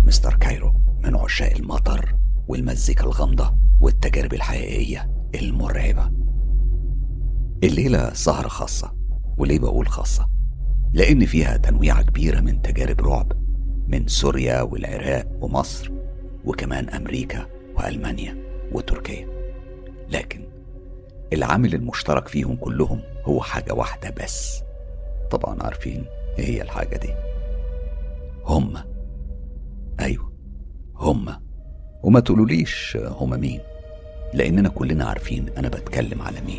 مستر كايرو من عشاق المطر والمزيكا الغامضة والتجارب الحقيقية المرعبة الليلة سهرة خاصة وليه بقول خاصة؟ لأن فيها تنويعة كبيرة من تجارب رعب من سوريا والعراق ومصر وكمان أمريكا وألمانيا وتركيا لكن العامل المشترك فيهم كلهم هو حاجة واحدة بس طبعا عارفين ايه هي الحاجة دي هما أيوة هما وما تقولوليش هما مين لأننا كلنا عارفين أنا بتكلم على مين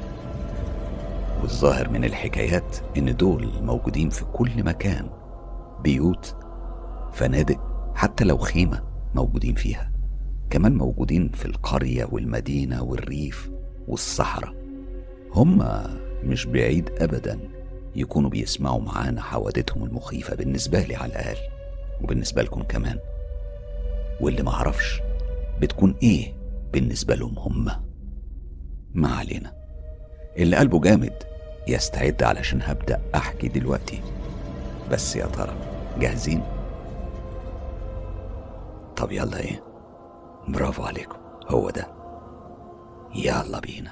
والظاهر من الحكايات إن دول موجودين في كل مكان بيوت فنادق حتى لو خيمة موجودين فيها كمان موجودين في القرية والمدينة والريف والصحراء هما مش بعيد أبدا يكونوا بيسمعوا معانا حوادثهم المخيفة بالنسبة لي على الأقل وبالنسبة لكم كمان واللي معرفش بتكون إيه بالنسبة لهم هما ما علينا اللي قلبه جامد يستعد علشان هبدأ أحكي دلوقتي بس يا ترى جاهزين؟ طب يلا ايه برافو عليكم هو ده يلا بينا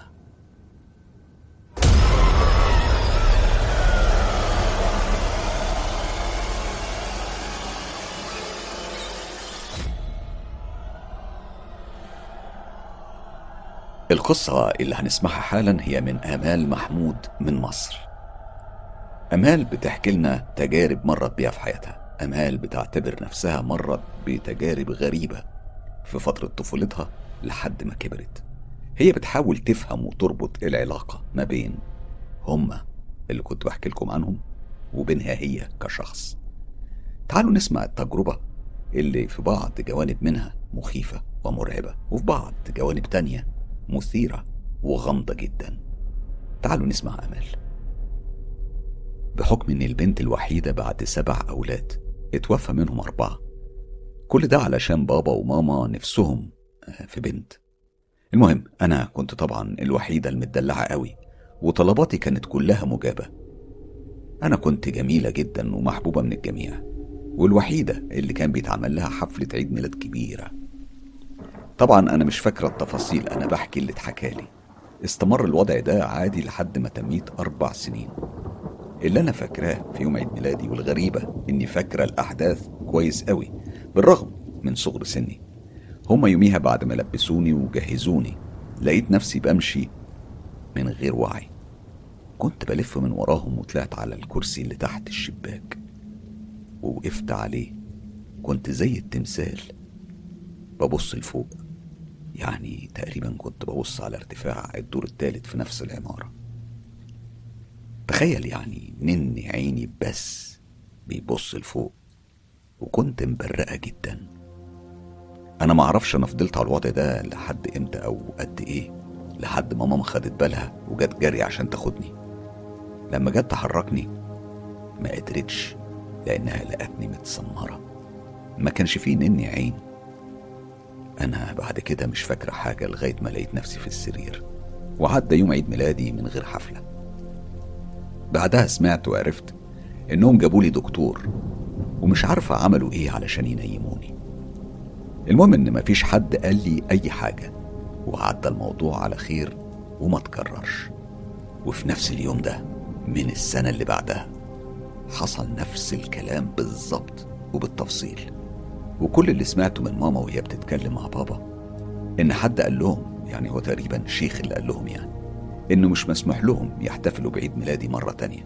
القصة اللي هنسمعها حالا هي من آمال محمود من مصر أمال بتحكي لنا تجارب مرت بيها في حياتها أمال بتعتبر نفسها مرت بتجارب غريبة في فترة طفولتها لحد ما كبرت هي بتحاول تفهم وتربط العلاقة ما بين هما اللي كنت بحكي لكم عنهم وبينها هي كشخص تعالوا نسمع التجربة اللي في بعض جوانب منها مخيفة ومرعبة وفي بعض جوانب تانية مثيرة وغامضة جدا تعالوا نسمع أمل بحكم إن البنت الوحيدة بعد سبع أولاد اتوفى منهم أربعة كل ده علشان بابا وماما نفسهم في بنت المهم أنا كنت طبعا الوحيدة المدلعة قوي وطلباتي كانت كلها مجابة أنا كنت جميلة جدا ومحبوبة من الجميع والوحيدة اللي كان بيتعمل لها حفلة عيد ميلاد كبيرة طبعا أنا مش فاكرة التفاصيل أنا بحكي اللي اتحكالي استمر الوضع ده عادي لحد ما تميت أربع سنين اللي أنا فاكراه في يوم عيد ميلادي والغريبة إني فاكرة الأحداث كويس قوي بالرغم من صغر سني هما يوميها بعد ما لبسوني وجهزوني لقيت نفسي بمشي من غير وعي كنت بلف من وراهم وطلعت على الكرسي اللي تحت الشباك ووقفت عليه كنت زي التمثال ببص لفوق يعني تقريبا كنت ببص على ارتفاع الدور الثالث في نفس العمارة تخيل يعني نني عيني بس بيبص لفوق وكنت مبرقة جدا أنا معرفش أنا فضلت على الوضع ده لحد إمتى أو قد إيه لحد ما ماما خدت بالها وجت جري عشان تاخدني لما جت تحركني ما قدرتش لأنها لقتني متسمرة ما كانش فيه نني عين أنا بعد كده مش فاكرة حاجة لغاية ما لقيت نفسي في السرير وعدى يوم عيد ميلادي من غير حفلة بعدها سمعت وعرفت إنهم جابولي دكتور ومش عارفة عملوا إيه علشان ينيموني المهم إن مفيش حد قال لي أي حاجة وعدى الموضوع على خير وما تكررش وفي نفس اليوم ده من السنة اللي بعدها حصل نفس الكلام بالظبط وبالتفصيل وكل اللي سمعته من ماما وهي بتتكلم مع بابا إن حد قال لهم يعني هو تقريبا الشيخ اللي قال لهم يعني إنه مش مسموح لهم يحتفلوا بعيد ميلادي مرة تانية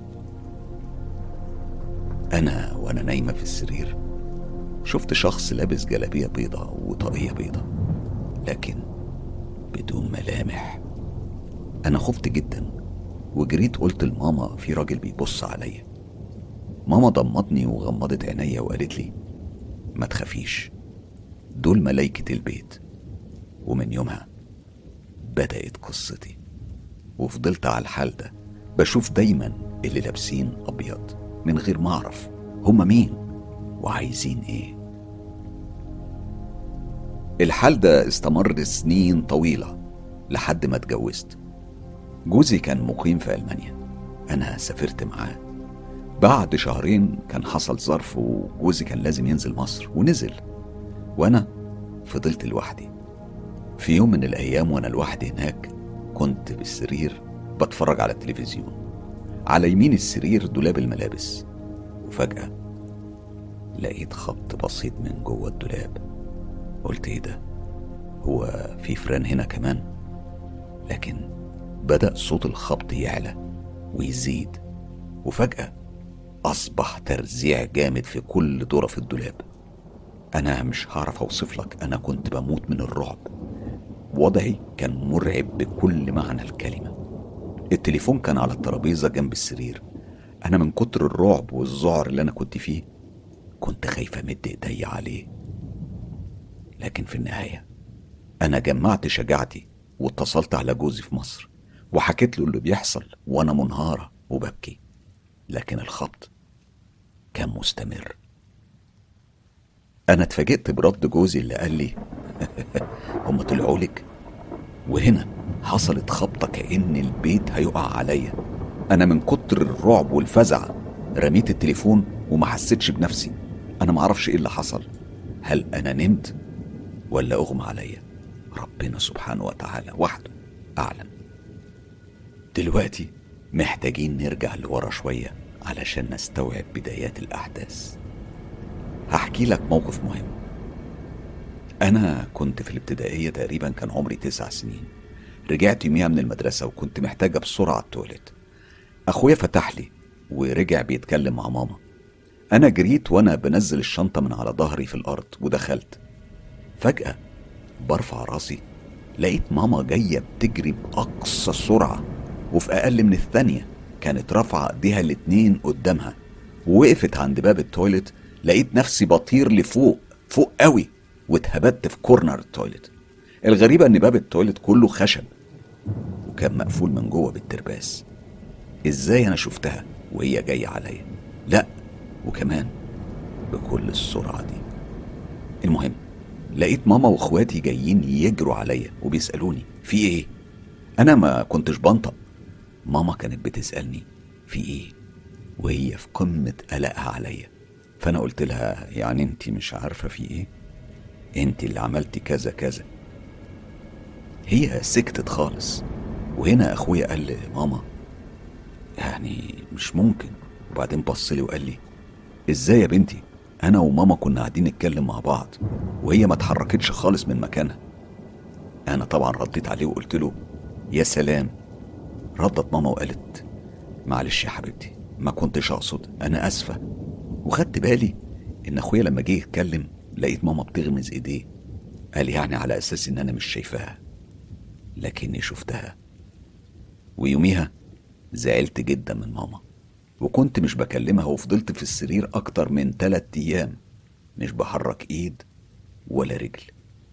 أنا وأنا نايمة في السرير شفت شخص لابس جلابية بيضة وطاقية بيضة لكن بدون ملامح أنا خفت جدا وجريت قلت لماما في راجل بيبص عليا ماما ضمتني وغمضت عينيا وقالت لي ما تخافيش دول ملايكة البيت ومن يومها بدأت قصتي وفضلت على الحال ده بشوف دايما اللي لابسين أبيض من غير ما أعرف هما مين وعايزين إيه الحال ده استمر سنين طويلة لحد ما اتجوزت جوزي كان مقيم في ألمانيا أنا سافرت معاه بعد شهرين كان حصل ظرف وجوزي كان لازم ينزل مصر ونزل وأنا فضلت لوحدي في يوم من الأيام وأنا لوحدي هناك كنت بالسرير بتفرج على التلفزيون على يمين السرير دولاب الملابس وفجأة لقيت خبط بسيط من جوه الدولاب قلت ايه ده هو في فران هنا كمان لكن بدأ صوت الخبط يعلى ويزيد وفجأة أصبح ترزيع جامد في كل دورة في الدولاب أنا مش هعرف أوصف لك أنا كنت بموت من الرعب وضعي كان مرعب بكل معنى الكلمة التليفون كان على الترابيزة جنب السرير أنا من كتر الرعب والذعر اللي أنا كنت فيه كنت خايفة أمد إيدي عليه لكن في النهاية أنا جمعت شجاعتي واتصلت على جوزي في مصر وحكيت له اللي بيحصل وأنا منهارة وببكي لكن الخبط كان مستمر أنا اتفاجئت برد جوزي اللي قال لي هم طلعوا لك وهنا حصلت خبطة كأن البيت هيقع عليا أنا من كتر الرعب والفزع رميت التليفون وما حسيتش بنفسي أنا معرفش إيه اللي حصل هل أنا نمت ولا أغمى عليا ربنا سبحانه وتعالى وحده أعلم دلوقتي محتاجين نرجع لورا شوية علشان نستوعب بدايات الأحداث هحكي لك موقف مهم أنا كنت في الابتدائية تقريبا كان عمري تسع سنين رجعت يوميها من المدرسة وكنت محتاجة بسرعة التواليت أخويا فتح لي ورجع بيتكلم مع ماما أنا جريت وأنا بنزل الشنطة من على ظهري في الأرض ودخلت فجأة برفع راسي لقيت ماما جاية بتجري بأقصى سرعة وفي أقل من الثانية كانت رافعة إيديها الاتنين قدامها ووقفت عند باب التويلت لقيت نفسي بطير لفوق فوق قوي واتهبدت في كورنر التويلت الغريبة إن باب التويلت كله خشب وكان مقفول من جوه بالترباس إزاي أنا شفتها وهي جاية عليا لأ وكمان بكل السرعة دي المهم لقيت ماما واخواتي جايين يجروا عليا وبيسألوني في ايه انا ما كنتش بنطق ماما كانت بتسألني في ايه وهي في قمة قلقها عليا فانا قلت لها يعني انت مش عارفة في ايه انت اللي عملتي كذا كذا هي سكتت خالص وهنا اخويا قال لماما يعني مش ممكن وبعدين بص لي وقال لي ازاي يا بنتي انا وماما كنا قاعدين نتكلم مع بعض وهي ما اتحركتش خالص من مكانها انا طبعا رديت عليه وقلت له يا سلام ردت ماما وقالت معلش يا حبيبتي ما كنتش اقصد انا اسفه وخدت بالي ان اخويا لما جه يتكلم لقيت ماما بتغمز ايديه قال يعني على اساس ان انا مش شايفاها لكني شفتها ويوميها زعلت جدا من ماما وكنت مش بكلمها وفضلت في السرير أكتر من تلات أيام مش بحرك إيد ولا رجل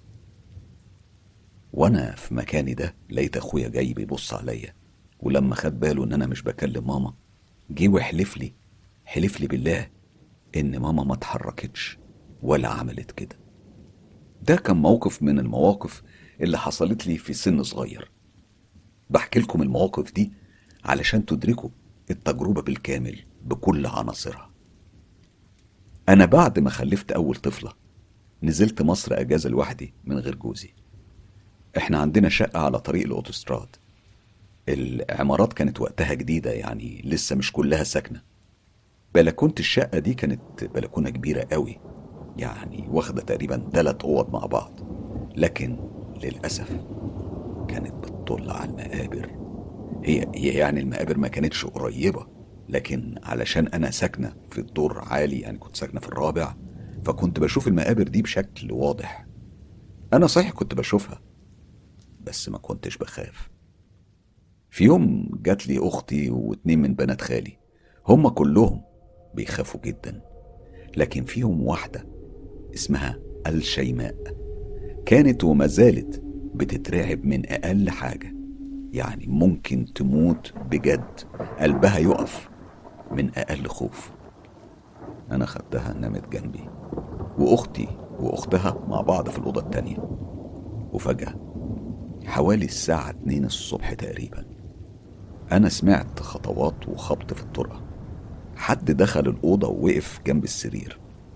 وأنا في مكاني ده لقيت أخويا جاي بيبص عليا ولما خد باله إن أنا مش بكلم ماما جه وحلف لي حلف لي بالله إن ماما ما اتحركتش ولا عملت كده ده كان موقف من المواقف اللي حصلت لي في سن صغير بحكي لكم المواقف دي علشان تدركوا التجربة بالكامل بكل عناصرها أنا بعد ما خلفت أول طفلة نزلت مصر أجازة لوحدي من غير جوزي إحنا عندنا شقة على طريق الأوتوستراد العمارات كانت وقتها جديدة يعني لسه مش كلها ساكنة بلكونة الشقة دي كانت بلكونة كبيرة قوي يعني واخدة تقريبا تلات أوض مع بعض لكن للأسف كانت بتطل على المقابر هي هي يعني المقابر ما كانتش قريبة لكن علشان أنا ساكنة في الدور عالي يعني كنت ساكنة في الرابع فكنت بشوف المقابر دي بشكل واضح أنا صحيح كنت بشوفها بس ما كنتش بخاف في يوم جات لي أختي واتنين من بنات خالي هما كلهم بيخافوا جدا لكن فيهم واحدة اسمها الشيماء كانت وما زالت بتترعب من أقل حاجة يعني ممكن تموت بجد قلبها يقف من أقل خوف أنا خدتها نامت جنبي وأختي وأختها مع بعض في الأوضة التانية وفجأة حوالي الساعة اتنين الصبح تقريبا أنا سمعت خطوات وخبط في الطرقة حد دخل الأوضة ووقف جنب السرير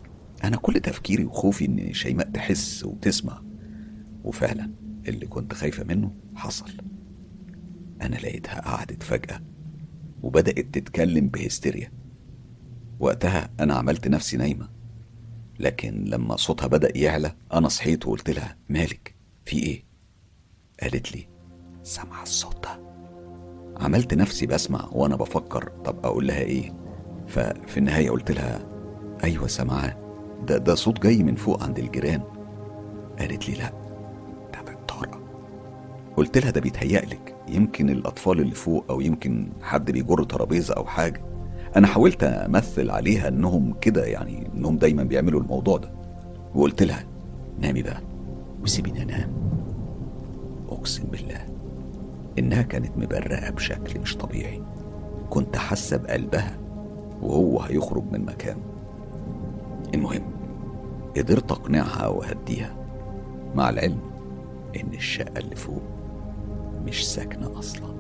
أنا كل تفكيري وخوفي إن شيماء تحس وتسمع وفعلا اللي كنت خايفة منه حصل أنا لقيتها قعدت فجأة وبدأت تتكلم بهستيريا وقتها أنا عملت نفسي نايمة لكن لما صوتها بدأ يعلى أنا صحيت وقلت لها مالك في إيه؟ قالت لي سمع الصوت ده عملت نفسي بسمع وأنا بفكر طب أقول لها إيه؟ ففي النهاية قلت لها أيوة سامعاه ده ده صوت جاي من فوق عند الجيران قالت لي لا ده بالطرق قلت لها ده بيتهيألك يمكن الأطفال اللي فوق أو يمكن حد بيجر ترابيزة أو حاجة أنا حاولت أمثل عليها إنهم كده يعني إنهم دايما بيعملوا الموضوع ده وقلت لها نامي بقى وسيبيني أنام أقسم بالله إنها كانت مبرقة بشكل مش طبيعي كنت حاسة بقلبها وهو هيخرج من مكانه المهم قدرت أقنعها وأهديها مع العلم إن الشقة اللي فوق مش ساكنة أصلا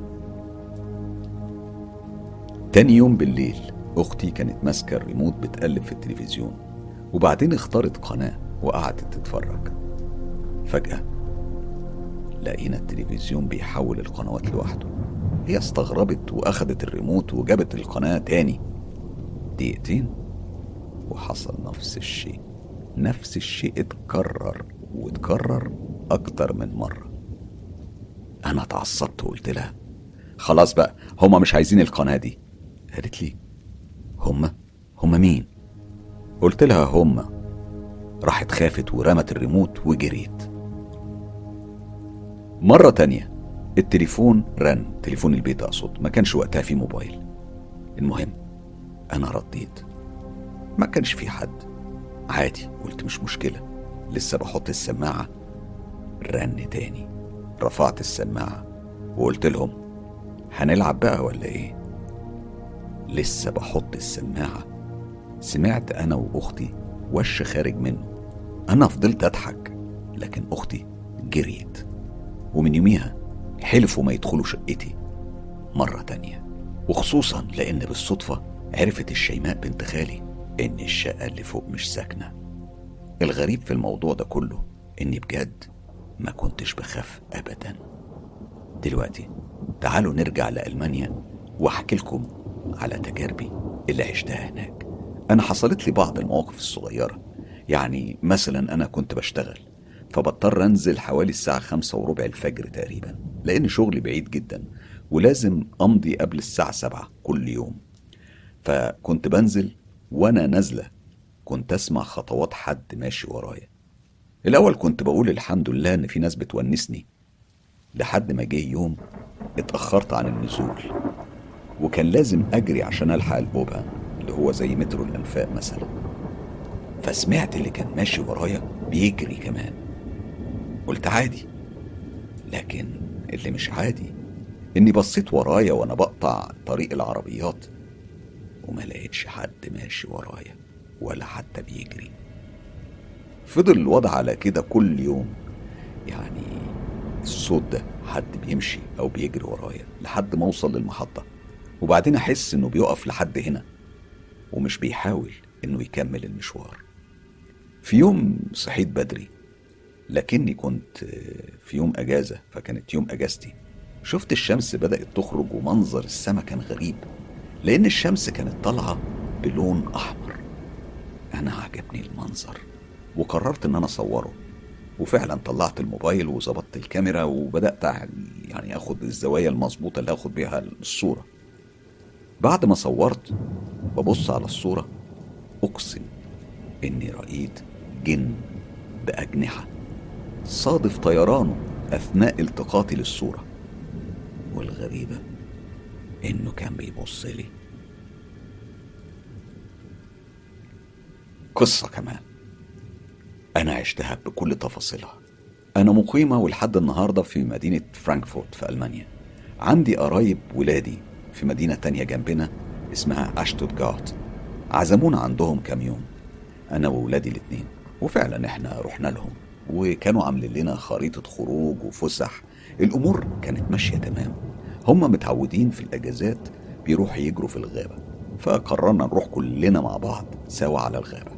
تاني يوم بالليل أختي كانت ماسكة الريموت بتقلب في التلفزيون وبعدين اختارت قناة وقعدت تتفرج فجأة لقينا التلفزيون بيحول القنوات لوحده هي استغربت وأخدت الريموت وجابت القناة تاني دقيقتين وحصل نفس الشيء نفس الشيء اتكرر واتكرر أكتر من مرة أنا اتعصبت وقلت لها خلاص بقى هما مش عايزين القناة دي قالت لي هما هما مين قلت لها هما راحت خافت ورمت الريموت وجريت مرة تانية التليفون رن تليفون البيت أقصد ما كانش وقتها في موبايل المهم أنا رديت ما كانش في حد عادي قلت مش مشكلة لسه بحط السماعة رن تاني رفعت السماعة وقلت لهم هنلعب بقى ولا ايه لسه بحط السماعة سمعت أنا وأختي وش خارج منه أنا فضلت أضحك لكن أختي جريت ومن يوميها حلفوا ما يدخلوا شقتي مرة تانية وخصوصا لأن بالصدفة عرفت الشيماء بنت خالي إن الشقة اللي فوق مش ساكنة الغريب في الموضوع ده كله إني بجد ما كنتش بخاف أبدا دلوقتي تعالوا نرجع لألمانيا وأحكي لكم على تجاربي اللي عشتها هناك أنا حصلت لي بعض المواقف الصغيرة يعني مثلا أنا كنت بشتغل فبضطر أنزل حوالي الساعة خمسة وربع الفجر تقريبا لأن شغلي بعيد جدا ولازم أمضي قبل الساعة سبعة كل يوم فكنت بنزل وأنا نازلة كنت أسمع خطوات حد ماشي ورايا الأول كنت بقول الحمد لله إن في ناس بتونسني لحد ما جه يوم اتأخرت عن النزول وكان لازم أجري عشان ألحق البوبة اللي هو زي مترو الأنفاق مثلا فسمعت اللي كان ماشي ورايا بيجري كمان قلت عادي لكن اللي مش عادي إني بصيت ورايا وأنا بقطع طريق العربيات وما لقيتش حد ماشي ورايا ولا حتى بيجري فضل الوضع على كده كل يوم يعني الصوت ده حد بيمشي او بيجري ورايا لحد ما اوصل للمحطة وبعدين احس انه بيقف لحد هنا ومش بيحاول انه يكمل المشوار في يوم صحيت بدري لكني كنت في يوم اجازة فكانت يوم اجازتي شفت الشمس بدأت تخرج ومنظر السما كان غريب لأن الشمس كانت طالعة بلون أحمر أنا عجبني المنظر وقررت إن أنا أصوره وفعلا طلعت الموبايل وظبطت الكاميرا وبدأت يعني أخد الزوايا المظبوطة اللي أخد بيها الصورة بعد ما صورت ببص على الصورة أقسم إني رأيت جن بأجنحة صادف طيرانه أثناء التقاطي للصورة والغريبة إنه كان بيبص لي قصة كمان أنا عشتها بكل تفاصيلها أنا مقيمة ولحد النهاردة في مدينة فرانكفورت في ألمانيا عندي قرايب ولادي في مدينة تانية جنبنا اسمها أشتوتجارت عزمونا عندهم كام يوم أنا وولادي الاتنين وفعلا احنا رحنا لهم وكانوا عاملين لنا خريطة خروج وفسح الأمور كانت ماشية تمام هم متعودين في الأجازات بيروحوا يجروا في الغابة فقررنا نروح كلنا مع بعض سوا على الغابة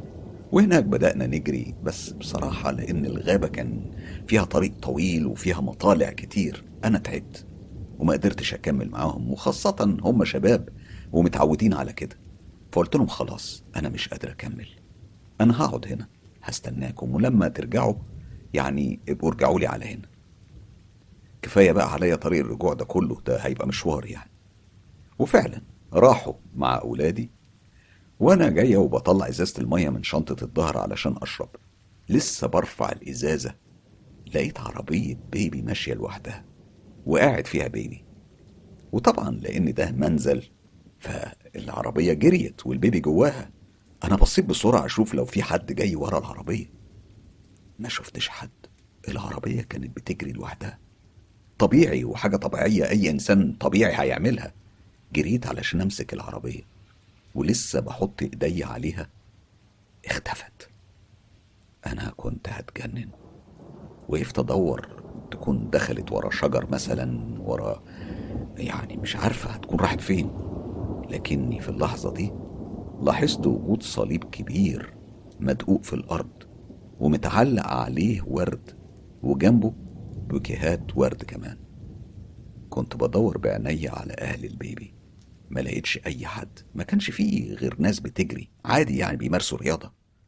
وهناك بدأنا نجري بس بصراحة لأن الغابة كان فيها طريق طويل وفيها مطالع كتير أنا تعبت وما قدرتش أكمل معاهم وخاصة هم شباب ومتعودين على كده فقلت لهم خلاص أنا مش قادر أكمل أنا هقعد هنا هستناكم ولما ترجعوا يعني ابقوا ارجعوا لي على هنا كفاية بقى عليا طريق الرجوع ده كله ده هيبقى مشوار يعني وفعلا راحوا مع أولادي وأنا جاية وبطلع إزازة المية من شنطة الظهر علشان أشرب لسه برفع الإزازة لقيت عربية بيبي ماشية لوحدها وقاعد فيها بيبي وطبعا لأن ده منزل فالعربية جريت والبيبي جواها أنا بصيت بسرعة أشوف لو في حد جاي ورا العربية ما شفتش حد العربية كانت بتجري لوحدها طبيعي وحاجة طبيعية أي إنسان طبيعي هيعملها جريت علشان أمسك العربية ولسه بحط إيدي عليها اختفت أنا كنت هتجنن وقفت أدور تكون دخلت ورا شجر مثلا ورا يعني مش عارفة هتكون راحت فين لكني في اللحظة دي لاحظت وجود صليب كبير مدقوق في الأرض ومتعلق عليه ورد وجنبه بوكيهات ورد كمان كنت بدور بعيني على أهل البيبي ما لقيتش أي حد ما كانش فيه غير ناس بتجري عادي يعني بيمارسوا رياضة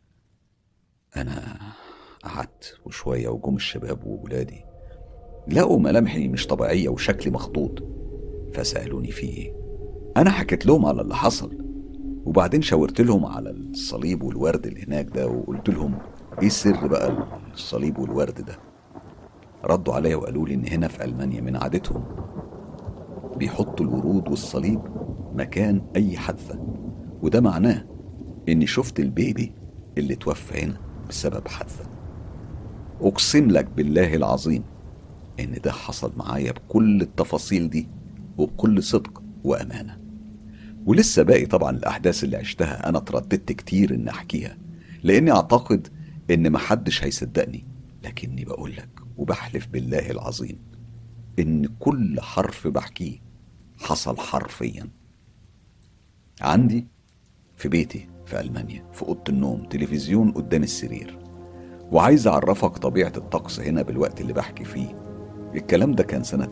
أنا قعدت وشوية وجم الشباب وولادي لقوا ملامحي مش طبيعية وشكلي مخطوط فسألوني في إيه أنا حكيت لهم على اللي حصل وبعدين شاورت لهم على الصليب والورد اللي هناك ده وقلت لهم ايه السر بقى الصليب والورد ده ردوا عليا وقالوا لي ان هنا في المانيا من عادتهم بيحطوا الورود والصليب مكان اي حادثه وده معناه اني شفت البيبي اللي توفى هنا بسبب حادثه اقسم لك بالله العظيم ان ده حصل معايا بكل التفاصيل دي وبكل صدق وامانه ولسه باقي طبعا الاحداث اللي عشتها انا ترددت كتير ان احكيها لاني اعتقد ان محدش هيصدقني لكني بقولك وبحلف بالله العظيم ان كل حرف بحكيه حصل حرفيا عندي في بيتي في ألمانيا في أوضة النوم تلفزيون قدام السرير وعايز أعرفك طبيعة الطقس هنا بالوقت اللي بحكي فيه الكلام ده كان سنة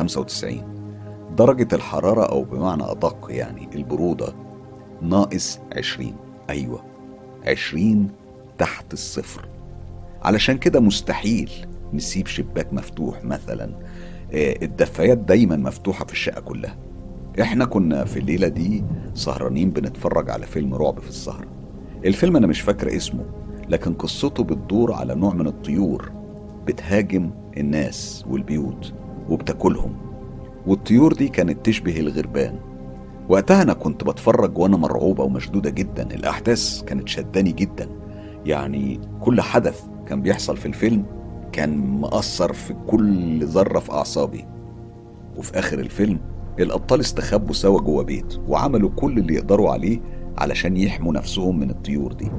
95 درجة الحرارة أو بمعنى أدق يعني البرودة ناقص 20 أيوة 20 تحت الصفر علشان كده مستحيل نسيب شباك مفتوح مثلا آه، الدفايات دايما مفتوحة في الشقة كلها احنا كنا في الليلة دي سهرانين بنتفرج على فيلم رعب في السهرة الفيلم انا مش فاكر اسمه لكن قصته بتدور على نوع من الطيور بتهاجم الناس والبيوت وبتاكلهم والطيور دي كانت تشبه الغربان وقتها انا كنت بتفرج وانا مرعوبة ومشدودة جدا الاحداث كانت شداني جدا يعني كل حدث كان بيحصل في الفيلم كان مأثر في كل ذرة في أعصابي وفي آخر الفيلم الأبطال استخبوا سوا جوه بيت وعملوا كل اللي يقدروا عليه علشان يحموا نفسهم من الطيور دي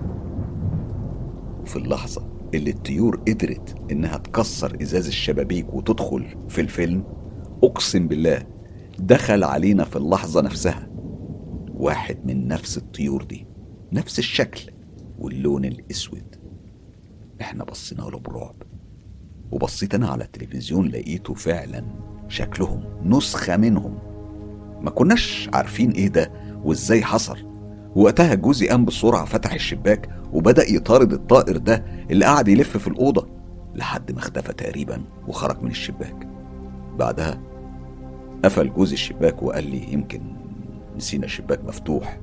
وفي اللحظة اللي الطيور قدرت إنها تكسر إزاز الشبابيك وتدخل في الفيلم أقسم بالله دخل علينا في اللحظة نفسها واحد من نفس الطيور دي نفس الشكل واللون الأسود احنا بصينا له برعب وبصيت أنا على التلفزيون لقيته فعلا شكلهم نسخة منهم ما كناش عارفين ايه ده وازاي حصل وقتها جوزي قام بسرعة فتح الشباك وبدأ يطارد الطائر ده اللي قعد يلف في الأوضة لحد ما اختفى تقريبا وخرج من الشباك بعدها قفل جوزي الشباك وقال لي يمكن نسينا الشباك مفتوح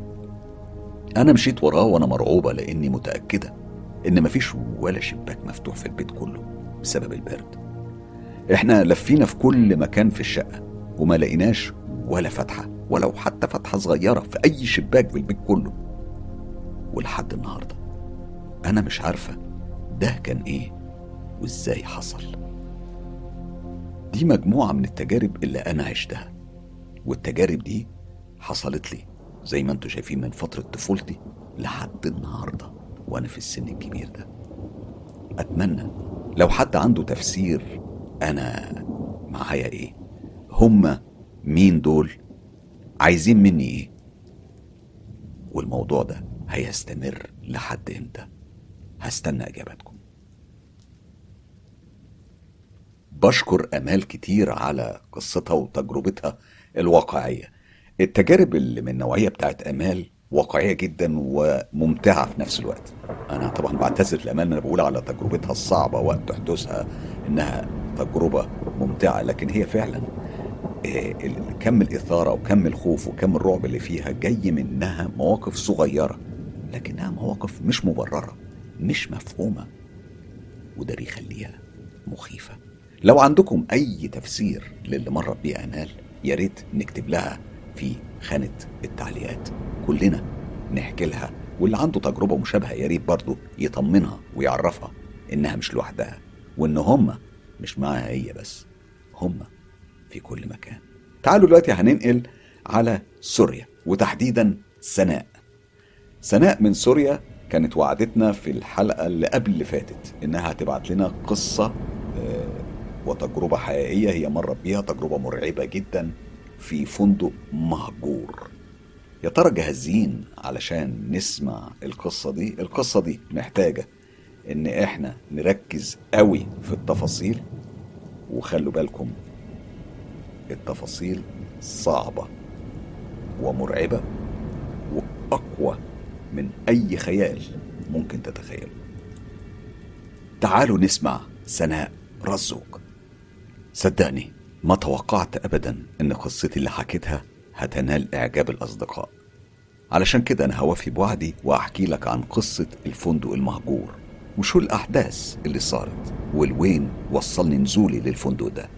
أنا مشيت وراه وأنا مرعوبة لأني متأكدة إن مفيش ولا شباك مفتوح في البيت كله بسبب البرد إحنا لفينا في كل مكان في الشقة وما لقيناش ولا فتحة ولو حتى فتحة صغيرة في أي شباك في البيت كله ولحد النهاردة أنا مش عارفة ده كان إيه وإزاي حصل دي مجموعة من التجارب اللي أنا عشتها والتجارب دي حصلت لي زي ما انتوا شايفين من فترة طفولتي لحد النهاردة وأنا في السن الكبير ده أتمنى لو حد عنده تفسير أنا معايا إيه هما مين دول عايزين مني إيه والموضوع ده هيستمر لحد امتى هستنى اجاباتكم بشكر امال كتير على قصتها وتجربتها الواقعيه التجارب اللي من النوعيه بتاعت امال واقعيه جدا وممتعه في نفس الوقت انا طبعا بعتذر لامال انا بقول على تجربتها الصعبه وقت حدوثها انها تجربه ممتعه لكن هي فعلا آه، كم الاثاره وكم الخوف وكم الرعب اللي فيها جاي منها مواقف صغيره لكنها مواقف مش مبرره مش مفهومه وده بيخليها مخيفه لو عندكم اي تفسير للي مرت بيه امال يا ريت نكتب لها في خانه التعليقات كلنا نحكي لها واللي عنده تجربه مشابهه يا ريت برضه يطمنها ويعرفها انها مش لوحدها وان هم مش معاها هي بس هم في كل مكان تعالوا دلوقتي هننقل على سوريا وتحديدا سناء سناء من سوريا كانت وعدتنا في الحلقة اللي قبل اللي فاتت إنها هتبعت لنا قصة آه، وتجربة حقيقية هي مرت بيها تجربة مرعبة جدا في فندق مهجور يا ترى جاهزين علشان نسمع القصة دي القصة دي محتاجة ان احنا نركز قوي في التفاصيل وخلوا بالكم التفاصيل صعبة ومرعبة وأقوى من أي خيال ممكن تتخيله تعالوا نسمع سناء رزوق صدقني ما توقعت أبدا إن قصتي اللي حكيتها هتنال إعجاب الأصدقاء علشان كده أنا هوفي بوعدي وأحكي لك عن قصة الفندق المهجور وشو الأحداث اللي صارت والوين وصلني نزولي للفندق ده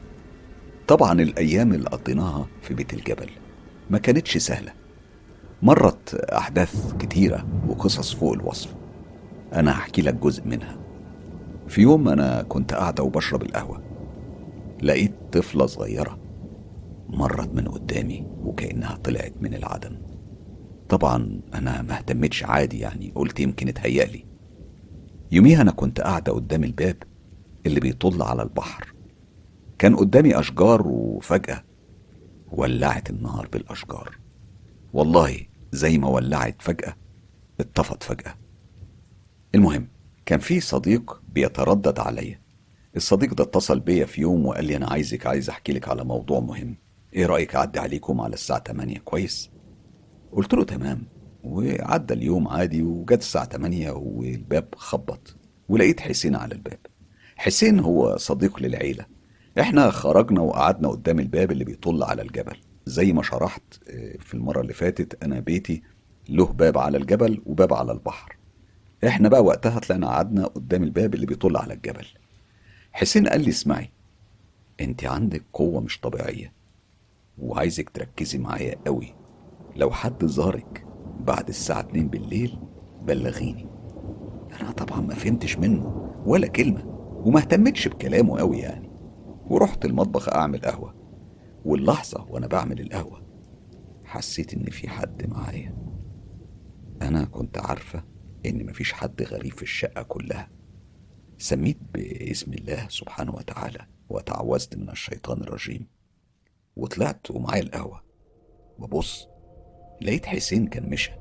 طبعا الأيام اللي قضيناها في بيت الجبل ما كانتش سهلة مرت أحداث كتيرة وقصص فوق الوصف أنا هحكي لك جزء منها في يوم أنا كنت قاعدة وبشرب القهوة لقيت طفلة صغيرة مرت من قدامي وكأنها طلعت من العدم طبعا أنا ما اهتمتش عادي يعني قلت يمكن اتهيألي يوميها أنا كنت قاعدة قدام الباب اللي بيطل على البحر كان قدامي أشجار وفجأة ولعت النار بالأشجار والله زي ما ولعت فجأة اتطفت فجأة المهم كان في صديق بيتردد عليا الصديق ده اتصل بيا في يوم وقال لي انا عايزك عايز احكي لك على موضوع مهم ايه رايك اعدي عليكم على الساعه 8 كويس قلت له تمام وعدى اليوم عادي وجت الساعه 8 والباب خبط ولقيت حسين على الباب حسين هو صديق للعيله احنا خرجنا وقعدنا قدام الباب اللي بيطل على الجبل زي ما شرحت آه، في المره اللي فاتت انا بيتي له باب على الجبل وباب على البحر احنا بقى وقتها طلعنا قعدنا قدام الباب اللي بيطل على الجبل حسين قال لي اسمعي انت عندك قوة مش طبيعية وعايزك تركزي معايا قوي لو حد زارك بعد الساعة 2 بالليل بلغيني انا طبعا ما فهمتش منه ولا كلمة وما اهتمتش بكلامه قوي يعني ورحت المطبخ اعمل قهوة واللحظة وانا بعمل القهوة حسيت ان في حد معايا انا كنت عارفة ان مفيش حد غريب في الشقة كلها سميت باسم الله سبحانه وتعالى وتعوذت من الشيطان الرجيم وطلعت ومعايا القهوة ببص لقيت حسين كان مشى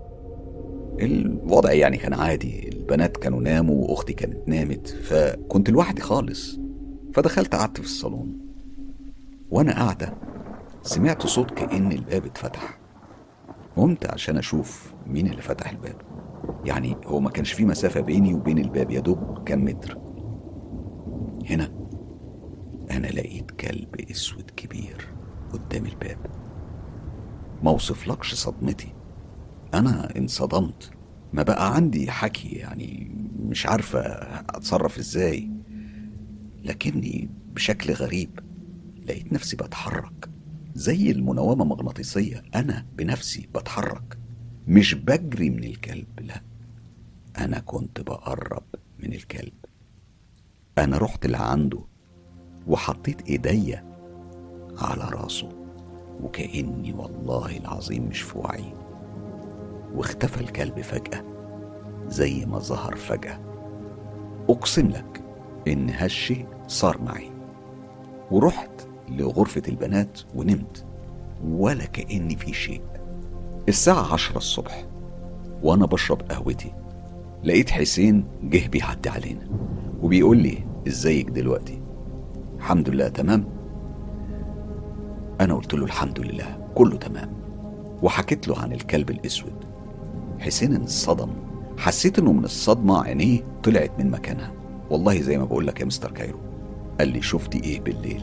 الوضع يعني كان عادي البنات كانوا ناموا واختي كانت نامت فكنت لوحدي خالص فدخلت قعدت في الصالون وانا قاعدة سمعت صوت كأن الباب اتفتح قمت عشان اشوف مين اللي فتح الباب يعني هو ما كانش في مسافة بيني وبين الباب يا دوب كام متر هنا أنا لقيت كلب أسود كبير قدام الباب ما وصفلكش صدمتي أنا انصدمت ما بقى عندي حكي يعني مش عارفة أتصرف إزاي لكني بشكل غريب لقيت نفسي بتحرك زي المنومة مغناطيسية أنا بنفسي بتحرك مش بجري من الكلب لا أنا كنت بقرب من الكلب أنا رحت لعنده وحطيت إيديا على راسه وكأني والله العظيم مش في وعي واختفى الكلب فجأة زي ما ظهر فجأة أقسم لك إن هالشيء صار معي ورحت لغرفة البنات ونمت ولا كأني في شيء الساعة عشرة الصبح وأنا بشرب قهوتي لقيت حسين جه بيعدي علينا وبيقول لي ازيك دلوقتي الحمد لله تمام أنا قلت له الحمد لله كله تمام وحكيت له عن الكلب الأسود حسين انصدم حسيت انه من الصدمة عينيه طلعت من مكانها والله زي ما بقول لك يا مستر كايرو قال لي شفتي ايه بالليل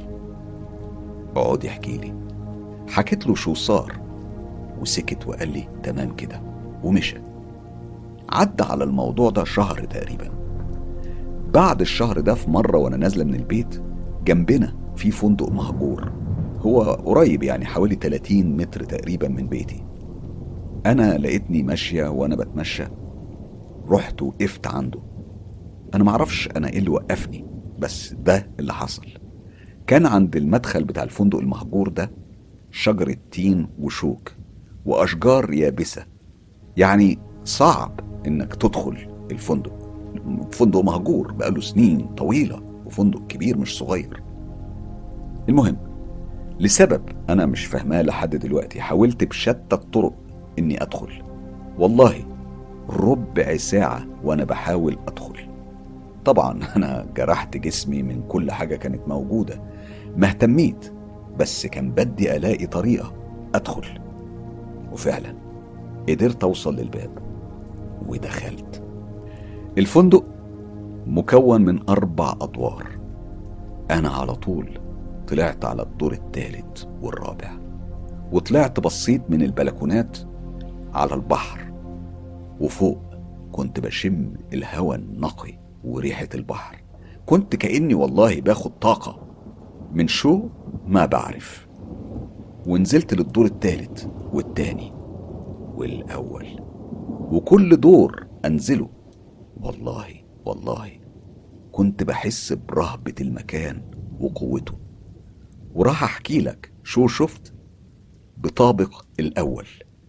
اقعد احكي لي حكيت له شو صار وسكت وقال لي تمام كده ومشى عدى على الموضوع ده شهر تقريبا بعد الشهر ده في مرة وأنا نازلة من البيت جنبنا في فندق مهجور هو قريب يعني حوالي 30 متر تقريبا من بيتي أنا لقيتني ماشية وأنا بتمشى رحت وقفت عنده أنا معرفش أنا إيه اللي وقفني بس ده اللي حصل كان عند المدخل بتاع الفندق المهجور ده شجرة تين وشوك وأشجار يابسة يعني صعب إنك تدخل الفندق فندق مهجور بقاله سنين طويلة وفندق كبير مش صغير المهم لسبب أنا مش فاهماه لحد دلوقتي حاولت بشتى الطرق إني أدخل والله ربع ساعة وأنا بحاول أدخل طبعا أنا جرحت جسمي من كل حاجة كانت موجودة ما اهتميت بس كان بدي ألاقي طريقة أدخل وفعلا قدرت أوصل للباب ودخلت الفندق مكون من أربع أدوار أنا على طول طلعت على الدور الثالث والرابع وطلعت بصيت من البلكونات على البحر وفوق كنت بشم الهواء النقي وريحة البحر كنت كأني والله باخد طاقة من شو ما بعرف ونزلت للدور الثالث والتاني والأول وكل دور أنزله والله والله كنت بحس برهبة المكان وقوته وراح أحكي لك شو شفت بطابق الأول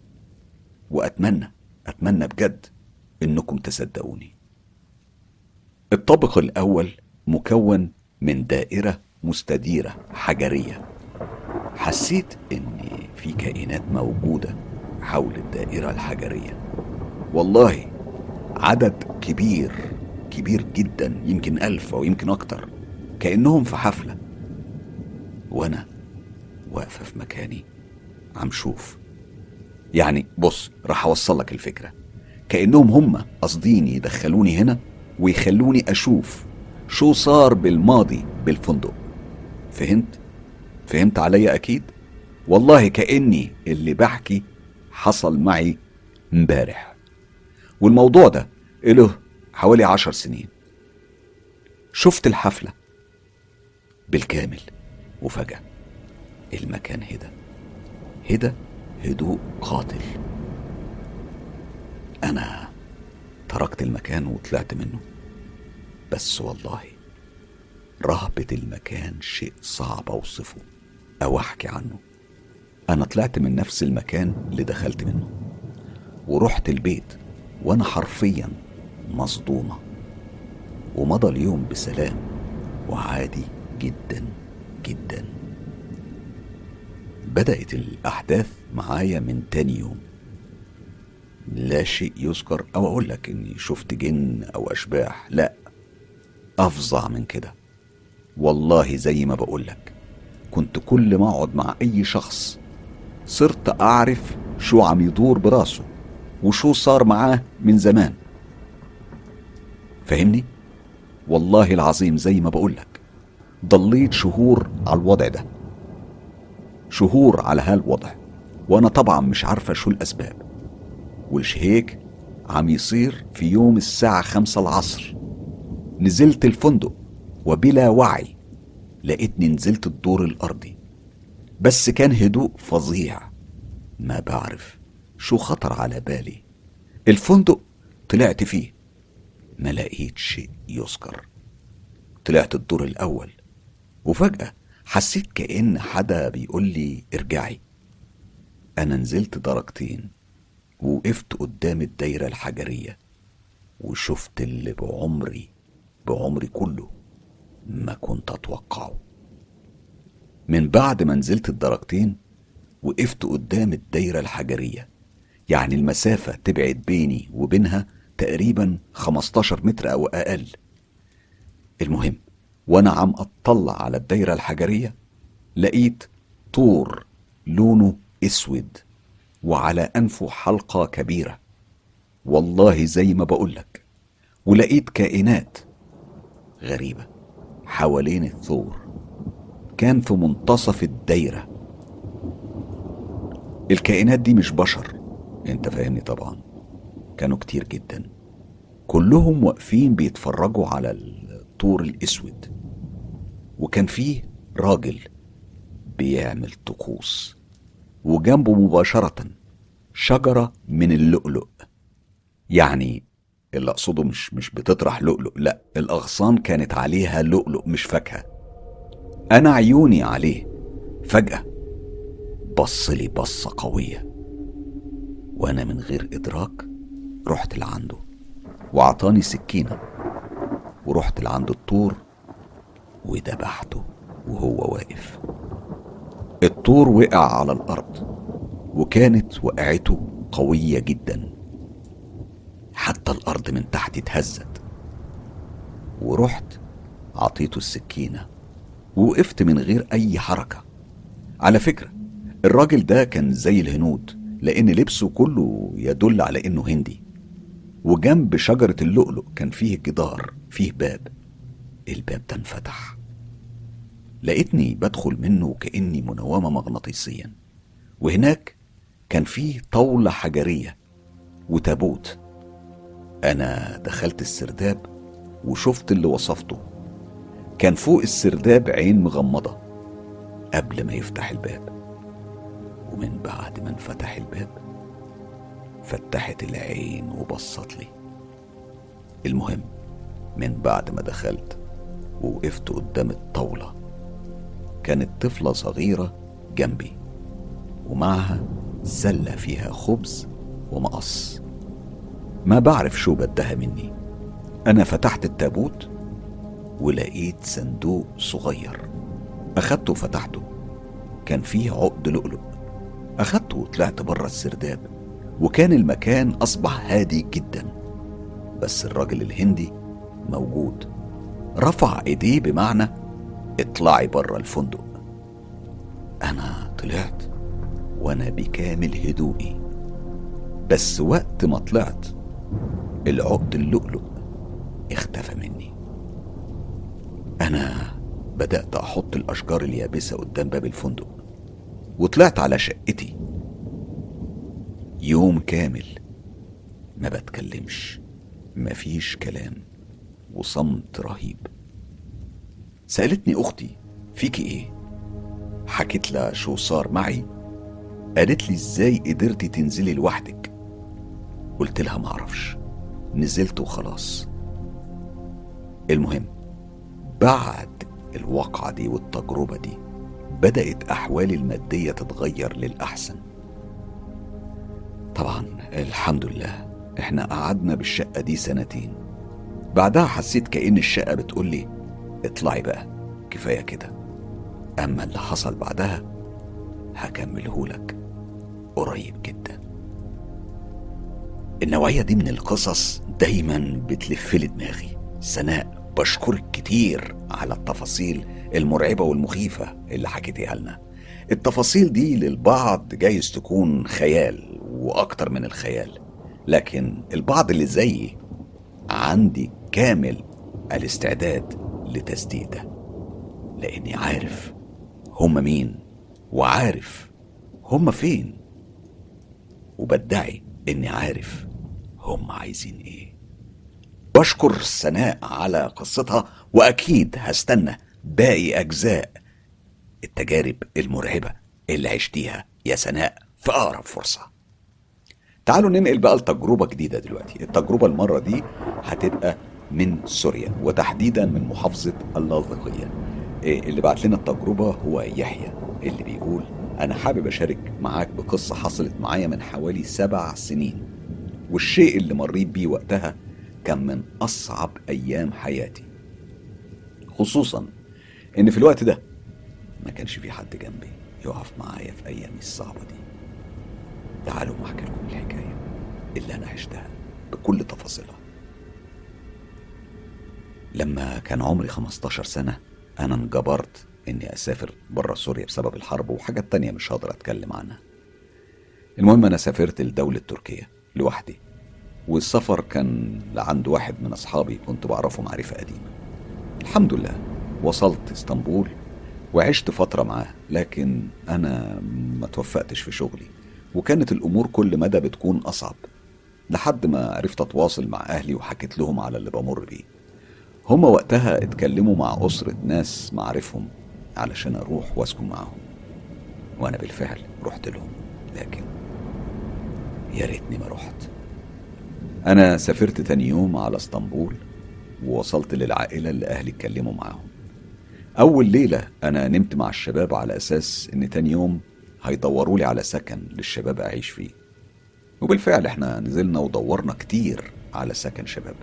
وأتمنى أتمنى بجد إنكم تصدقوني الطابق الأول مكون من دائرة مستديرة حجرية حسيت إن في كائنات موجودة حول الدائرة الحجرية والله عدد كبير كبير جدا يمكن ألف أو يمكن أكتر كأنهم في حفلة وأنا واقفة في مكاني عم شوف يعني بص راح أوصل لك الفكرة كأنهم هم قاصدين يدخلوني هنا ويخلوني أشوف شو صار بالماضي بالفندق فهمت؟ فهمت عليا أكيد؟ والله كأني اللي بحكي حصل معي امبارح والموضوع ده له حوالي عشر سنين شفت الحفلة بالكامل وفجأة المكان هدى هدى هدوء قاتل أنا تركت المكان وطلعت منه بس والله رهبة المكان شيء صعب أوصفه أو أحكي عنه أنا طلعت من نفس المكان اللي دخلت منه ورحت البيت وأنا حرفيا مصدومة ومضى اليوم بسلام وعادي جدا جدا بدأت الأحداث معايا من تاني يوم لا شيء يذكر أو أقول لك إني شفت جن أو أشباح لا أفظع من كده والله زي ما بقول لك كنت كل ما أقعد مع أي شخص صرت أعرف شو عم يدور براسه وشو صار معاه من زمان فهمني؟ والله العظيم زي ما بقول لك ضليت شهور على الوضع ده شهور على هالوضع وانا طبعا مش عارفة شو الاسباب والش هيك عم يصير في يوم الساعة خمسة العصر نزلت الفندق وبلا وعي لقيتني نزلت الدور الأرضي بس كان هدوء فظيع ما بعرف شو خطر على بالي الفندق طلعت فيه ما لقيت شيء يذكر طلعت الدور الأول وفجأة حسيت كأن حدا بيقول لي ارجعي أنا نزلت درجتين ووقفت قدام الدايرة الحجرية وشفت اللي بعمري بعمري كله ما كنت أتوقعه من بعد ما نزلت الدرجتين وقفت قدام الدايرة الحجرية يعني المسافة تبعد بيني وبينها تقريبا 15 متر أو أقل المهم وأنا عم أطلع على الدايرة الحجرية لقيت طور لونه اسود وعلى انفه حلقه كبيره والله زي ما بقولك ولقيت كائنات غريبه حوالين الثور كان في منتصف الدايره الكائنات دي مش بشر انت فاهمني طبعا كانوا كتير جدا كلهم واقفين بيتفرجوا على الطور الاسود وكان فيه راجل بيعمل طقوس وجنبه مباشرة شجرة من اللؤلؤ يعني اللي أقصده مش مش بتطرح لؤلؤ لا الأغصان كانت عليها لؤلؤ مش فاكهة أنا عيوني عليه فجأة بص لي بصة قوية وأنا من غير إدراك رحت لعنده وأعطاني سكينة ورحت لعند الطور وذبحته وهو واقف الطور وقع على الارض وكانت وقعته قويه جدا حتى الارض من تحت اتهزت ورحت عطيته السكينه ووقفت من غير اي حركه على فكره الراجل ده كان زي الهنود لان لبسه كله يدل على انه هندي وجنب شجره اللؤلؤ كان فيه جدار فيه باب الباب ده انفتح لقيتني بدخل منه كأني منومة مغناطيسيا وهناك كان فيه طاولة حجرية وتابوت أنا دخلت السرداب وشفت اللي وصفته كان فوق السرداب عين مغمضة قبل ما يفتح الباب ومن بعد ما انفتح الباب فتحت العين وبصت لي المهم من بعد ما دخلت ووقفت قدام الطاوله كانت طفلة صغيرة جنبي ومعها زلة فيها خبز ومقص ما بعرف شو بدها مني أنا فتحت التابوت ولقيت صندوق صغير أخدته وفتحته كان فيه عقد لؤلؤ أخدته وطلعت بره السرداب وكان المكان أصبح هادي جدا بس الراجل الهندي موجود رفع ايديه بمعنى اطلعي بره الفندق انا طلعت وانا بكامل هدوئي بس وقت ما طلعت العقد اللؤلؤ اختفى مني انا بدات احط الاشجار اليابسه قدام باب الفندق وطلعت على شقتي يوم كامل ما بتكلمش مفيش كلام وصمت رهيب سألتني أختي فيكي إيه؟ حكيت لها شو صار معي قالت لي إزاي قدرتي تنزلي لوحدك قلت لها معرفش نزلت وخلاص المهم بعد الواقعة دي والتجربة دي بدأت أحوالي المادية تتغير للأحسن طبعا الحمد لله احنا قعدنا بالشقة دي سنتين بعدها حسيت كأن الشقة بتقولي اطلعي بقى كفاية كده أما اللي حصل بعدها هكملهولك قريب جدا النوعية دي من القصص دايما بتلفلي دماغي سناء بشكرك كتير على التفاصيل المرعبة والمخيفة اللي حكيتيها لنا التفاصيل دي للبعض جايز تكون خيال وأكتر من الخيال لكن البعض اللي زيي عندي كامل الاستعداد لتصديقه لاني عارف هم مين وعارف هم فين وبدعي اني عارف هم عايزين ايه بشكر سناء على قصتها واكيد هستنى باقي اجزاء التجارب المرعبه اللي عشتيها يا سناء في اقرب فرصه تعالوا ننقل بقى لتجربه جديده دلوقتي التجربه المره دي هتبقى من سوريا وتحديدا من محافظه اللاذقيه إيه اللي بعت لنا التجربه هو يحيى اللي بيقول انا حابب اشارك معاك بقصه حصلت معايا من حوالي سبع سنين والشيء اللي مريت بيه وقتها كان من اصعب ايام حياتي خصوصا ان في الوقت ده ما كانش في حد جنبي يقف معايا في ايامي الصعبه دي تعالوا ما احكي لكم الحكايه اللي انا عشتها بكل تفاصيلها لما كان عمري 15 سنه انا انجبرت اني اسافر بره سوريا بسبب الحرب وحاجات تانية مش هقدر اتكلم عنها المهم انا سافرت لدولة تركيا لوحدي والسفر كان لعند واحد من اصحابي كنت بعرفه معرفة قديمة الحمد لله وصلت اسطنبول وعشت فترة معاه لكن أنا ما توفقتش في شغلي وكانت الأمور كل مدى بتكون أصعب لحد ما عرفت أتواصل مع أهلي وحكيت لهم على اللي بمر بيه هما وقتها اتكلموا مع أسرة ناس معرفهم علشان أروح وأسكن معاهم وأنا بالفعل رحت لهم لكن يا ريتني ما رحت أنا سافرت تاني يوم على اسطنبول ووصلت للعائلة اللي أهلي اتكلموا معاهم أول ليلة أنا نمت مع الشباب على أساس إن تاني يوم هيدوروا لي على سكن للشباب أعيش فيه وبالفعل احنا نزلنا ودورنا كتير على سكن شباب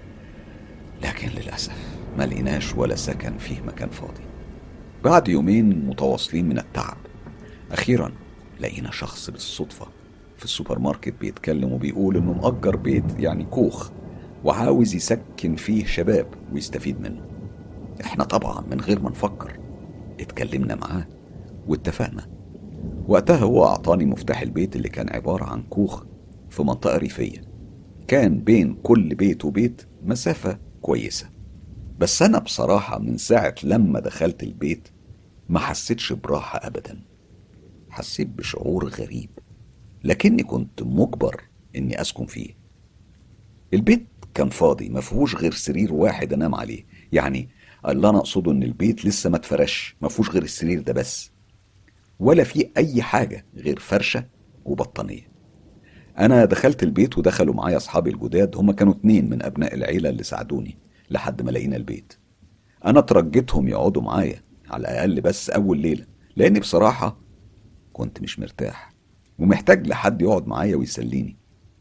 لكن للأسف ما لقيناش ولا سكن فيه مكان فاضي بعد يومين متواصلين من التعب أخيرا لقينا شخص بالصدفة في السوبر ماركت بيتكلم وبيقول إنه مأجر بيت يعني كوخ وعاوز يسكن فيه شباب ويستفيد منه احنا طبعا من غير ما نفكر اتكلمنا معاه واتفقنا وقتها هو أعطاني مفتاح البيت اللي كان عبارة عن كوخ في منطقة ريفية كان بين كل بيت وبيت مسافة كويسة بس أنا بصراحة من ساعة لما دخلت البيت ما حسيتش براحة أبدا حسيت بشعور غريب لكني كنت مجبر إني أسكن فيه البيت كان فاضي ما فيهوش غير سرير واحد أنام عليه يعني اللي أنا أقصده إن البيت لسه ما اتفرش ما فيهوش غير السرير ده بس ولا فيه أي حاجة غير فرشة وبطانية أنا دخلت البيت ودخلوا معايا أصحابي الجداد هما كانوا اتنين من أبناء العيلة اللي ساعدوني لحد ما لقينا البيت أنا ترجيتهم يقعدوا معايا على الأقل بس أول ليلة لأني بصراحة كنت مش مرتاح ومحتاج لحد يقعد معايا ويسليني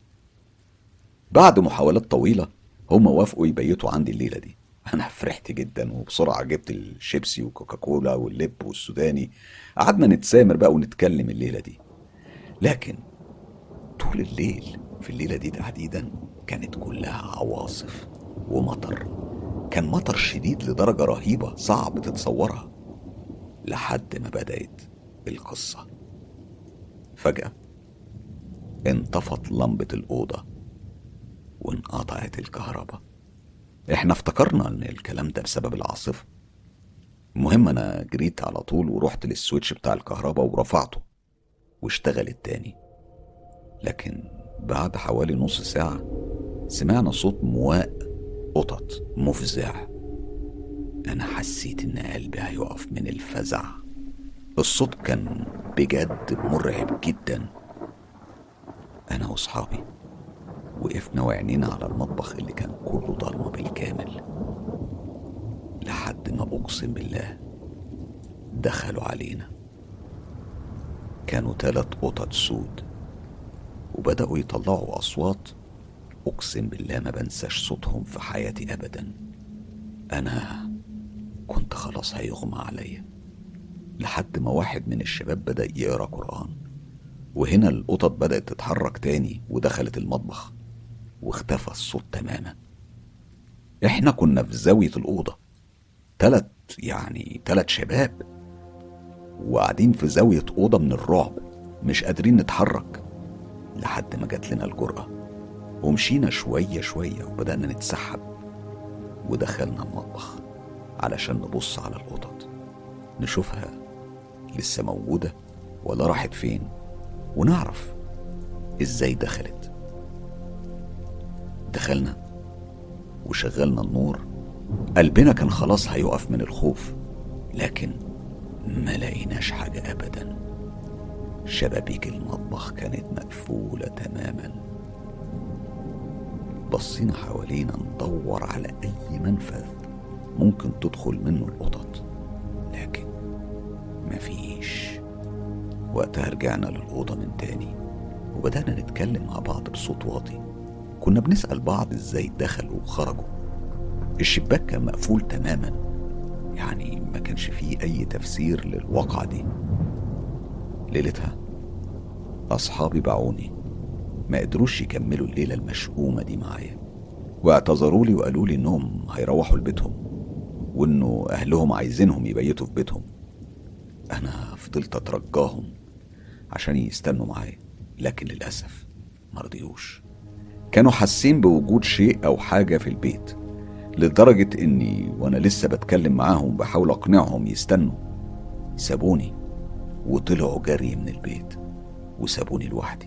بعد محاولات طويلة هما وافقوا يبيتوا عندي الليلة دي أنا فرحت جدا وبسرعة جبت الشيبسي وكوكاكولا واللب والسوداني قعدنا نتسامر بقى ونتكلم الليلة دي لكن طول الليل في الليلة دي تحديدا كانت كلها عواصف ومطر كان مطر شديد لدرجة رهيبة صعب تتصورها لحد ما بدأت القصة فجأة انطفت لمبة الأوضة وانقطعت الكهرباء احنا افتكرنا ان الكلام ده بسبب العاصفة المهم انا جريت على طول ورحت للسويتش بتاع الكهرباء ورفعته واشتغلت تاني لكن بعد حوالي نص ساعة سمعنا صوت مواء قطط مفزع أنا حسيت إن قلبي هيقف من الفزع الصوت كان بجد مرعب جدا أنا وأصحابي وقفنا وعينينا على المطبخ اللي كان كله ضلمة بالكامل لحد ما أقسم بالله دخلوا علينا كانوا تلات قطط سود وبدأوا يطلعوا أصوات أقسم بالله ما بنساش صوتهم في حياتي أبدا أنا كنت خلاص هيغمى عليا لحد ما واحد من الشباب بدأ يقرأ قرآن وهنا القطط بدأت تتحرك تاني ودخلت المطبخ واختفى الصوت تماما احنا كنا في زاوية الأوضة تلت يعني تلت شباب وقاعدين في زاوية أوضة من الرعب مش قادرين نتحرك لحد ما جات لنا الجرأة ومشينا شوية شوية وبدأنا نتسحب ودخلنا المطبخ علشان نبص على القطط نشوفها لسه موجودة ولا راحت فين ونعرف ازاي دخلت دخلنا وشغلنا النور قلبنا كان خلاص هيقف من الخوف لكن ما لقيناش حاجة أبدا شبابيك المطبخ كانت مقفولة تماما بصينا حوالينا ندور على أي منفذ ممكن تدخل منه القطط لكن مفيش وقتها رجعنا للأوضة من تاني وبدأنا نتكلم مع بعض بصوت واطي كنا بنسأل بعض ازاي دخلوا وخرجوا الشباك كان مقفول تماما يعني ما كانش فيه أي تفسير للواقعة دي ليلتها أصحابي باعوني ما قدروش يكملوا الليلة المشؤومة دي معايا واعتذروا لي وقالوا لي إنهم هيروحوا لبيتهم وإنه أهلهم عايزينهم يبيتوا في بيتهم أنا فضلت أترجاهم عشان يستنوا معايا لكن للأسف مرضيوش كانوا حاسين بوجود شيء أو حاجة في البيت لدرجة إني وأنا لسه بتكلم معاهم بحاول أقنعهم يستنوا سابوني وطلعوا جري من البيت وسابوني لوحدي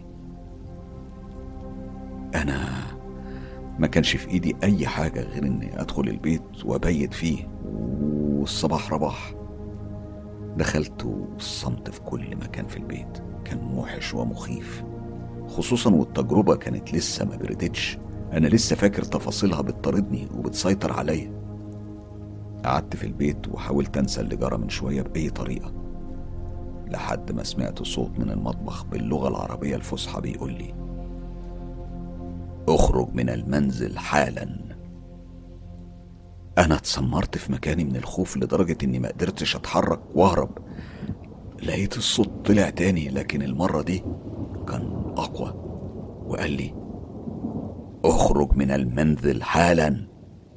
أنا ما كانش في إيدي أي حاجة غير إني أدخل البيت وأبيت فيه والصباح رباح دخلت والصمت في كل مكان في البيت كان موحش ومخيف خصوصا والتجربة كانت لسه ما بردتش أنا لسه فاكر تفاصيلها بتطاردني وبتسيطر عليا قعدت في البيت وحاولت أنسى اللي جرى من شوية بأي طريقة لحد ما سمعت صوت من المطبخ باللغة العربية الفصحى بيقول لي اخرج من المنزل حالا أنا اتسمرت في مكاني من الخوف لدرجة إني ما قدرتش أتحرك وأهرب لقيت الصوت طلع تاني لكن المرة دي كان أقوى وقال لي اخرج من المنزل حالا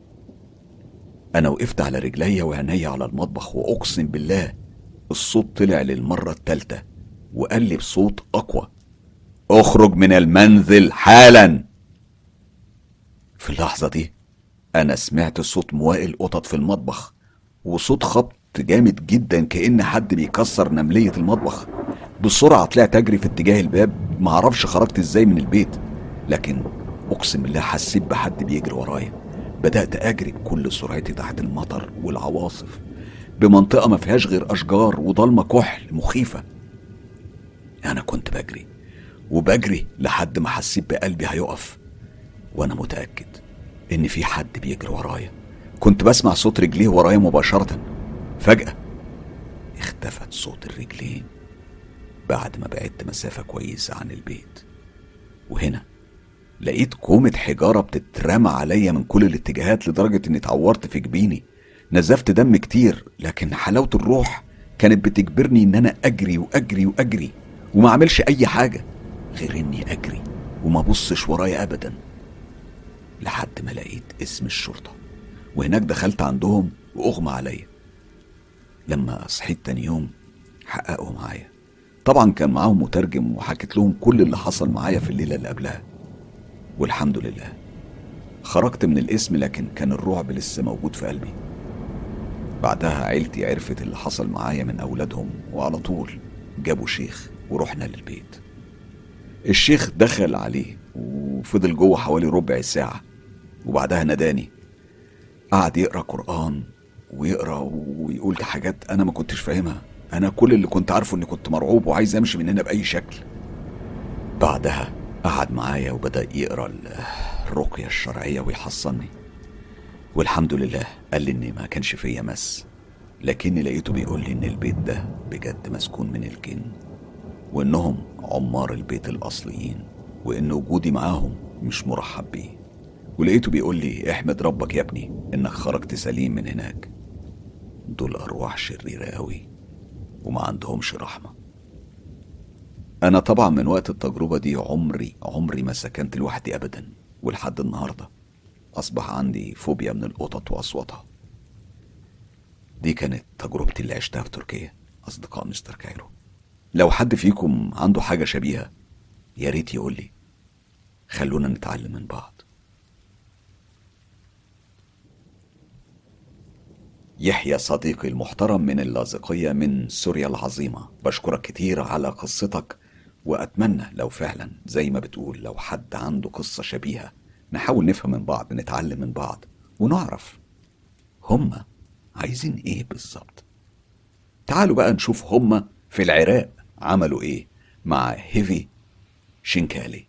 أنا وقفت على رجلي وعيني على المطبخ وأقسم بالله الصوت طلع للمرة التالتة وقال لي بصوت أقوى اخرج من المنزل حالا في اللحظة دي أنا سمعت صوت موائل القطط في المطبخ وصوت خبط جامد جدا كأن حد بيكسر نملية المطبخ بسرعة طلعت أجري في اتجاه الباب معرفش خرجت ازاي من البيت لكن أقسم بالله حسيت بحد بيجري ورايا بدأت أجري بكل سرعتي تحت المطر والعواصف بمنطقة ما فيهاش غير أشجار وضلمة كحل مخيفة أنا كنت بجري وبجري لحد ما حسيت بقلبي هيقف وأنا متأكد إن في حد بيجري ورايا كنت بسمع صوت رجليه ورايا مباشرة فجأة اختفت صوت الرجلين بعد ما بعدت مسافة كويسة عن البيت وهنا لقيت كومة حجارة بتترمى عليا من كل الاتجاهات لدرجة اني اتعورت في جبيني نزفت دم كتير لكن حلاوة الروح كانت بتجبرني ان انا اجري واجري واجري وما اعملش اي حاجة غير اني اجري وما بصش ورايا ابدا لحد ما لقيت اسم الشرطة وهناك دخلت عندهم واغمى عليا لما صحيت تاني يوم حققوا معايا طبعا كان معاهم مترجم وحكيت لهم كل اللي حصل معايا في الليلة اللي قبلها والحمد لله خرجت من الاسم لكن كان الرعب لسه موجود في قلبي بعدها عيلتي عرفت اللي حصل معايا من أولادهم وعلى طول جابوا شيخ ورحنا للبيت الشيخ دخل عليه وفضل جوه حوالي ربع ساعة وبعدها ناداني قعد يقرا قرآن ويقرا ويقول حاجات أنا ما كنتش فاهمها أنا كل اللي كنت عارفه إني كنت مرعوب وعايز أمشي من هنا بأي شكل بعدها قعد معايا وبدأ يقرا الرقية الشرعية ويحصني والحمد لله قال لي إن ما كانش فيا مس لكني لقيته بيقول لي إن البيت ده بجد مسكون من الجن وإنهم عمار البيت الأصليين وإن وجودي معاهم مش مرحب بيه ولقيته بيقول لي احمد ربك يا ابني إنك خرجت سليم من هناك دول أرواح شريرة أوي وما عندهمش رحمة أنا طبعا من وقت التجربة دي عمري عمري ما سكنت لوحدي أبدا ولحد النهاردة أصبح عندي فوبيا من القطط وأصواتها دي كانت تجربتي اللي عشتها في تركيا أصدقاء مستر كايرو لو حد فيكم عنده حاجة شبيهة يا ريت يقول لي خلونا نتعلم من بعض يحيى صديقي المحترم من اللاذقية من سوريا العظيمة بشكرك كتير على قصتك وأتمنى لو فعلا زي ما بتقول لو حد عنده قصة شبيهة نحاول نفهم من بعض نتعلم من بعض ونعرف هما عايزين ايه بالظبط تعالوا بقى نشوف هما في العراق عملوا ايه مع هيفي شنكالي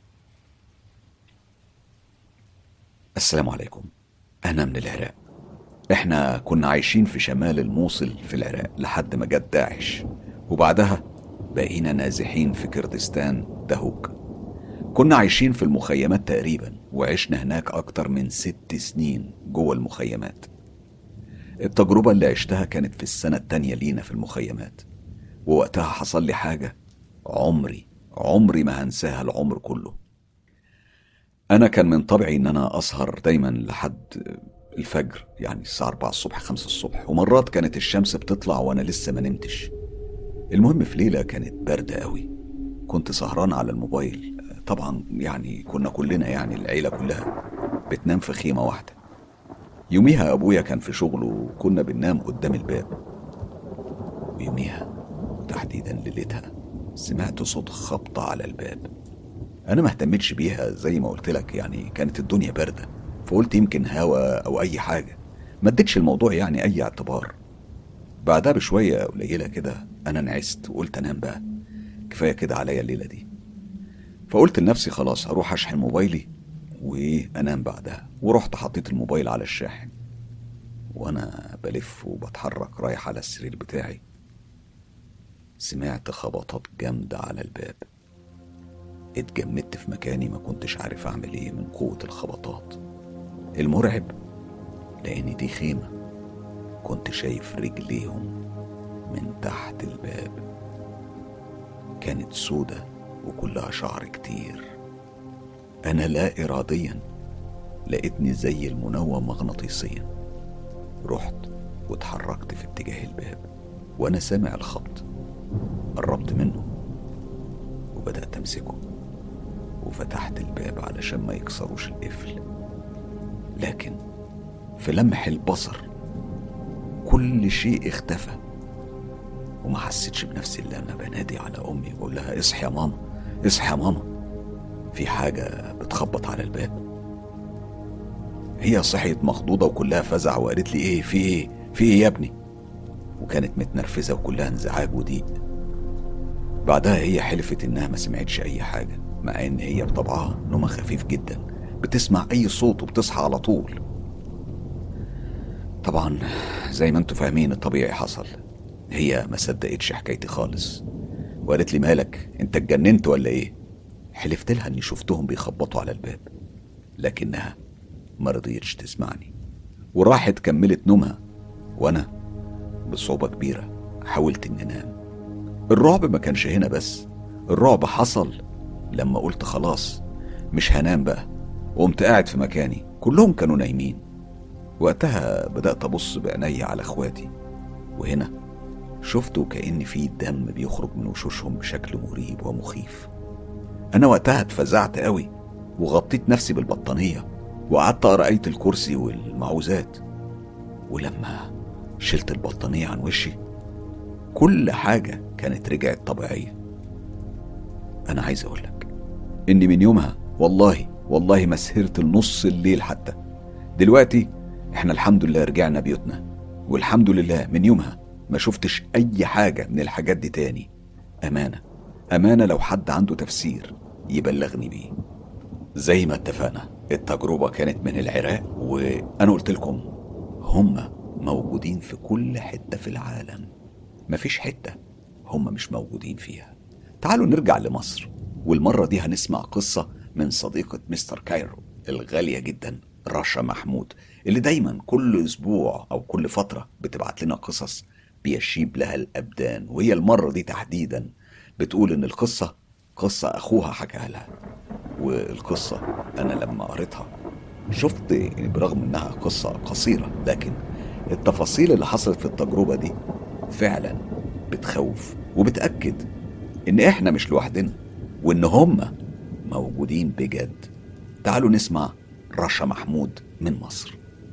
السلام عليكم أنا من العراق احنا كنا عايشين في شمال الموصل في العراق لحد ما جت داعش وبعدها بقينا نازحين في كردستان دهوك كنا عايشين في المخيمات تقريبا وعشنا هناك أكتر من ست سنين جوه المخيمات التجربة اللي عشتها كانت في السنة التانية لينا في المخيمات ووقتها حصل لي حاجة عمري عمري ما هنساها العمر كله أنا كان من طبعي إن أنا أسهر دايما لحد الفجر يعني الساعة 4 الصبح 5 الصبح ومرات كانت الشمس بتطلع وأنا لسه ما نمتش المهم في ليلة كانت باردة قوي كنت سهران على الموبايل طبعا يعني كنا كلنا يعني العيلة كلها بتنام في خيمة واحدة يوميها أبويا كان في شغله وكنا بننام قدام الباب ويوميها وتحديدا ليلتها سمعت صوت خبطة على الباب أنا ما اهتمتش بيها زي ما قلت لك يعني كانت الدنيا باردة فقلت يمكن هوا أو أي حاجة ما اديتش الموضوع يعني أي اعتبار بعدها بشوية قليلة كده أنا نعست وقلت أنام بقى كفاية كده عليا الليلة دي فقلت لنفسي خلاص هروح أشحن موبايلي وأنام بعدها ورحت حطيت الموبايل على الشاحن وأنا بلف وبتحرك رايح على السرير بتاعي سمعت خبطات جامدة على الباب اتجمدت في مكاني ما كنتش عارف أعمل إيه من قوة الخبطات المرعب لأن دي خيمة كنت شايف رجليهم من تحت الباب كانت سودة وكلها شعر كتير أنا لا إراديا لقيتني زي المنوم مغناطيسيا رحت واتحركت في اتجاه الباب وأنا سامع الخبط قربت منه وبدأت أمسكه وفتحت الباب علشان ما يكسروش القفل لكن في لمح البصر كل شيء اختفى وما حسيتش بنفسي الا انا بنادي على امي بقول لها اصحي يا ماما اصحي يا ماما في حاجه بتخبط على الباب هي صحيت مخضوضه وكلها فزع وقالت لي ايه في ايه في ايه يا ابني وكانت متنرفزه وكلها انزعاج وضيق بعدها هي حلفت انها ما سمعتش اي حاجه مع ان هي بطبعها نومها خفيف جدا بتسمع اي صوت وبتصحى على طول طبعا زي ما انتوا فاهمين الطبيعي حصل هي ما صدقتش حكايتي خالص وقالت لي مالك انت اتجننت ولا ايه حلفت لها اني شفتهم بيخبطوا على الباب لكنها ما رضيتش تسمعني وراحت كملت نومها وانا بصعوبة كبيرة حاولت اني انام الرعب ما كانش هنا بس الرعب حصل لما قلت خلاص مش هنام بقى وقمت قاعد في مكاني كلهم كانوا نايمين وقتها بدأت أبص بعيني على إخواتي وهنا شفت كأن في دم بيخرج من وشوشهم بشكل مريب ومخيف أنا وقتها اتفزعت قوي وغطيت نفسي بالبطانية وقعدت أقرأ آية الكرسي والمعوذات ولما شلت البطانية عن وشي كل حاجة كانت رجعت طبيعية أنا عايز أقولك إني من يومها والله والله ما سهرت لنص الليل حتى دلوقتي احنا الحمد لله رجعنا بيوتنا والحمد لله من يومها ما شفتش اي حاجة من الحاجات دي تاني امانة امانة لو حد عنده تفسير يبلغني بيه زي ما اتفقنا التجربة كانت من العراق وانا قلت لكم هم موجودين في كل حتة في العالم مفيش حتة هم مش موجودين فيها تعالوا نرجع لمصر والمرة دي هنسمع قصة من صديقة مستر كايرو الغالية جدا رشا محمود اللي دايما كل اسبوع او كل فتره بتبعت لنا قصص بيشيب لها الابدان وهي المره دي تحديدا بتقول ان القصه قصه اخوها حكاها لها والقصه انا لما قريتها شفت يعني برغم انها قصه قصيره لكن التفاصيل اللي حصلت في التجربه دي فعلا بتخوف وبتاكد ان احنا مش لوحدنا وان هم موجودين بجد تعالوا نسمع رشا محمود من مصر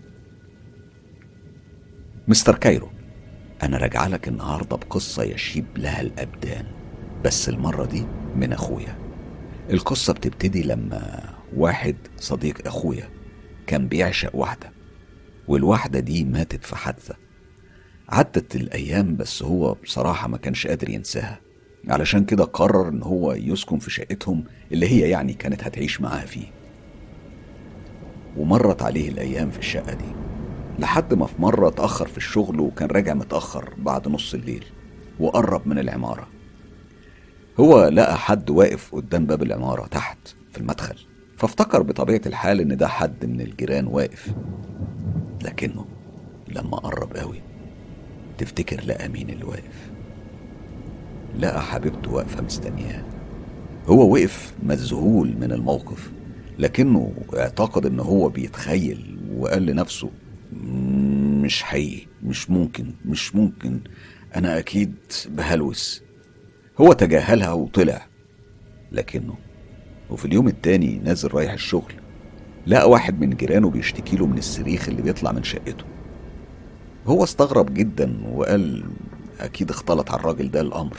مستر كايرو أنا راجع لك النهاردة بقصة يشيب لها الأبدان بس المرة دي من أخويا القصة بتبتدي لما واحد صديق أخويا كان بيعشق واحدة والواحدة دي ماتت في حادثة عدت الأيام بس هو بصراحة ما كانش قادر ينساها علشان كده قرر إن هو يسكن في شقتهم اللي هي يعني كانت هتعيش معاها فيه ومرت عليه الأيام في الشقة دي لحد ما في مرة اتأخر في الشغل وكان راجع متأخر بعد نص الليل وقرب من العمارة هو لقى حد واقف قدام باب العمارة تحت في المدخل فافتكر بطبيعة الحال إن ده حد من الجيران واقف لكنه لما قرب قوي تفتكر لقى مين اللي واقف لقى حبيبته واقفة مستنياه هو وقف مذهول من الموقف لكنه اعتقد ان هو بيتخيل وقال لنفسه مش حقيقي مش ممكن مش ممكن انا اكيد بهلوس هو تجاهلها وطلع لكنه وفي اليوم التاني نازل رايح الشغل لقى واحد من جيرانه بيشتكي له من الصريخ اللي بيطلع من شقته هو استغرب جدا وقال اكيد اختلط على الراجل ده الامر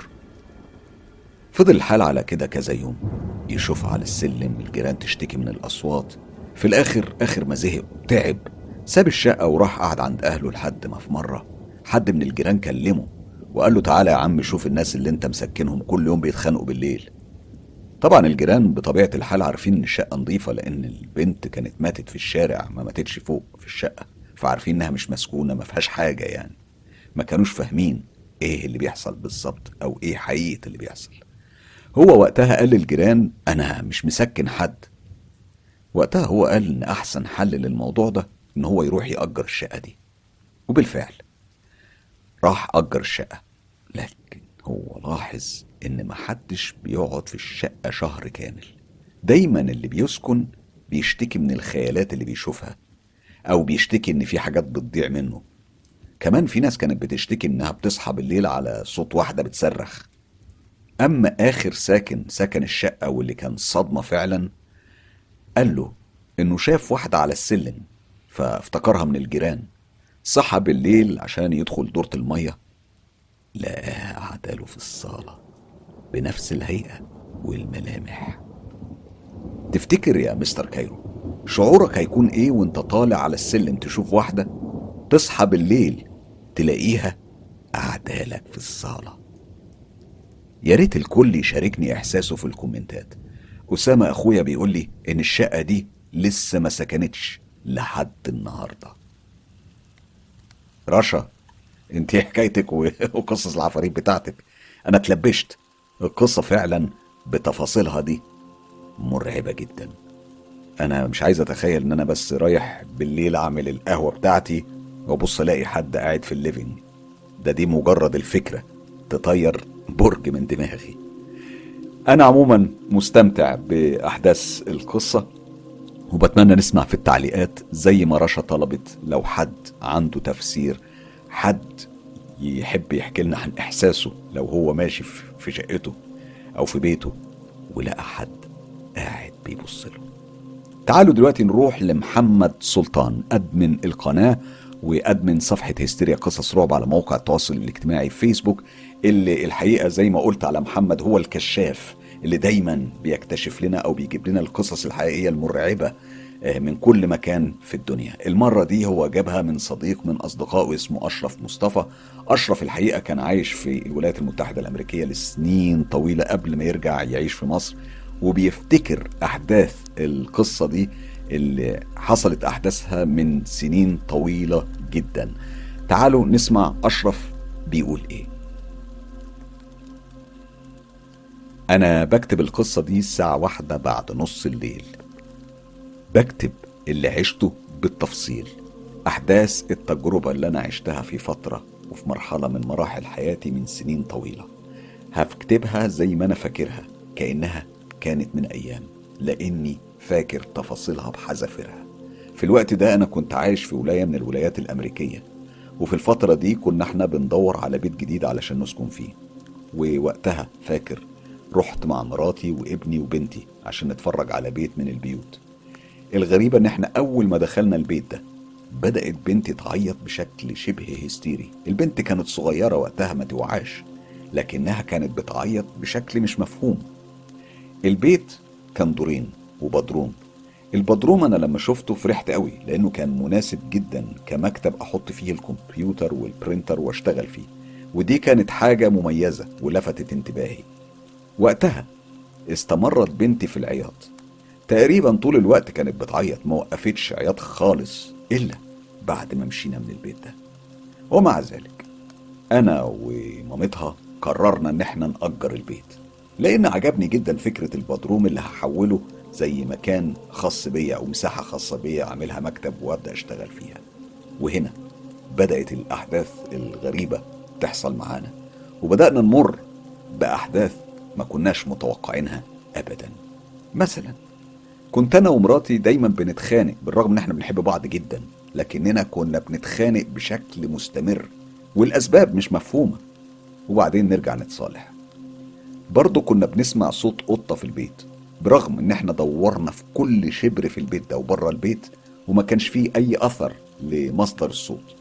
فضل الحال على كده كذا يوم يشوف على السلم الجيران تشتكي من الاصوات في الاخر اخر ما زهق تعب ساب الشقة وراح قعد عند أهله لحد ما في مرة حد من الجيران كلمه وقال له تعالى يا عم شوف الناس اللي انت مسكنهم كل يوم بيتخانقوا بالليل طبعا الجيران بطبيعة الحال عارفين ان الشقة نظيفة لان البنت كانت ماتت في الشارع ما ماتتش فوق في الشقة فعارفين انها مش مسكونة ما فيهاش حاجة يعني ما كانوش فاهمين ايه اللي بيحصل بالظبط او ايه حقيقة اللي بيحصل هو وقتها قال للجيران انا مش مسكن حد وقتها هو قال ان احسن حل للموضوع ده ان هو يروح يأجر الشقة دي وبالفعل راح أجر الشقة لكن هو لاحظ إن محدش بيقعد في الشقة شهر كامل دايما اللي بيسكن بيشتكي من الخيالات اللي بيشوفها أو بيشتكي إن في حاجات بتضيع منه كمان في ناس كانت بتشتكي إنها بتصحى بالليل على صوت واحدة بتصرخ أما آخر ساكن سكن الشقة واللي كان صدمة فعلا قال له إنه شاف واحدة على السلم فافتكرها من الجيران صحى بالليل عشان يدخل دورة المية لقاها قعداله في الصالة بنفس الهيئة والملامح تفتكر يا مستر كايرو شعورك هيكون ايه وانت طالع على السلم تشوف واحدة تصحى بالليل تلاقيها قعدالك في الصالة يا ريت الكل يشاركني احساسه في الكومنتات أسامة أخويا بيقول لي إن الشقة دي لسه ما سكنتش لحد النهارده رشا انت حكايتك وقصص العفاريت بتاعتك انا اتلبشت القصه فعلا بتفاصيلها دي مرعبه جدا انا مش عايز اتخيل ان انا بس رايح بالليل اعمل القهوه بتاعتي وابص الاقي حد قاعد في الليفينج ده دي مجرد الفكره تطير برج من دماغي انا عموما مستمتع باحداث القصه وبتمنى نسمع في التعليقات زي ما رشا طلبت لو حد عنده تفسير حد يحب يحكي لنا عن احساسه لو هو ماشي في شقته او في بيته ولقى حد قاعد بيبص له تعالوا دلوقتي نروح لمحمد سلطان ادمن القناه وادمن صفحه هستيريا قصص رعب على موقع التواصل الاجتماعي فيسبوك اللي الحقيقه زي ما قلت على محمد هو الكشاف اللي دايما بيكتشف لنا او بيجيب لنا القصص الحقيقيه المرعبه آه، من كل مكان في الدنيا المرة دي هو جابها من صديق من أصدقائه اسمه أشرف مصطفى أشرف الحقيقة كان عايش في الولايات المتحدة الأمريكية لسنين طويلة قبل ما يرجع يعيش في مصر وبيفتكر أحداث القصة دي اللي حصلت أحداثها من سنين طويلة جدا تعالوا نسمع أشرف بيقول إيه أنا بكتب القصة دي الساعة واحدة بعد نص الليل بكتب اللي عشته بالتفصيل أحداث التجربة اللي أنا عشتها في فترة وفي مرحلة من مراحل حياتي من سنين طويلة هكتبها زي ما أنا فاكرها كأنها كانت من أيام لأني فاكر تفاصيلها بحذافيرها في الوقت ده أنا كنت عايش في ولاية من الولايات الأمريكية وفي الفترة دي كنا احنا بندور على بيت جديد علشان نسكن فيه ووقتها فاكر رحت مع مراتي وابني وبنتي عشان نتفرج على بيت من البيوت الغريبة ان احنا اول ما دخلنا البيت ده بدأت بنتي تعيط بشكل شبه هستيري البنت كانت صغيرة وقتها ما توعاش لكنها كانت بتعيط بشكل مش مفهوم البيت كان دورين وبدروم البدروم انا لما شفته فرحت قوي لانه كان مناسب جدا كمكتب احط فيه الكمبيوتر والبرينتر واشتغل فيه ودي كانت حاجة مميزة ولفتت انتباهي وقتها استمرت بنتي في العياط تقريبا طول الوقت كانت بتعيط ما وقفتش عياط خالص إلا بعد ما مشينا من البيت ده ومع ذلك أنا ومامتها قررنا إن احنا نأجر البيت لأن عجبني جدا فكرة البدروم اللي هحوله زي مكان خاص بيا أو مساحة خاصة بيا أعملها مكتب وأبدأ أشتغل فيها وهنا بدأت الأحداث الغريبة تحصل معانا وبدأنا نمر بأحداث ما كناش متوقعينها ابدا مثلا كنت انا ومراتي دايما بنتخانق بالرغم ان احنا بنحب بعض جدا لكننا كنا بنتخانق بشكل مستمر والاسباب مش مفهومه وبعدين نرجع نتصالح برضه كنا بنسمع صوت قطه في البيت برغم ان احنا دورنا في كل شبر في البيت ده وبره البيت وما كانش فيه اي اثر لمصدر الصوت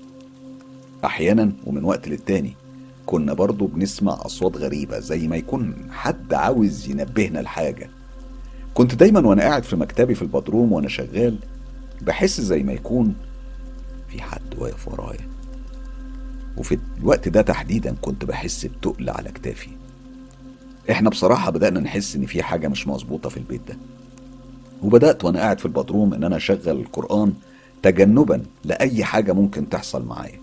احيانا ومن وقت للتاني كنا برضه بنسمع اصوات غريبه زي ما يكون حد عاوز ينبهنا لحاجه كنت دايما وانا قاعد في مكتبي في البدروم وانا شغال بحس زي ما يكون في حد واقف ورايا وفي الوقت ده تحديدا كنت بحس بتقل على كتافي احنا بصراحة بدأنا نحس ان في حاجة مش مظبوطة في البيت ده وبدأت وانا قاعد في البدروم ان انا اشغل القرآن تجنبا لأي حاجة ممكن تحصل معايا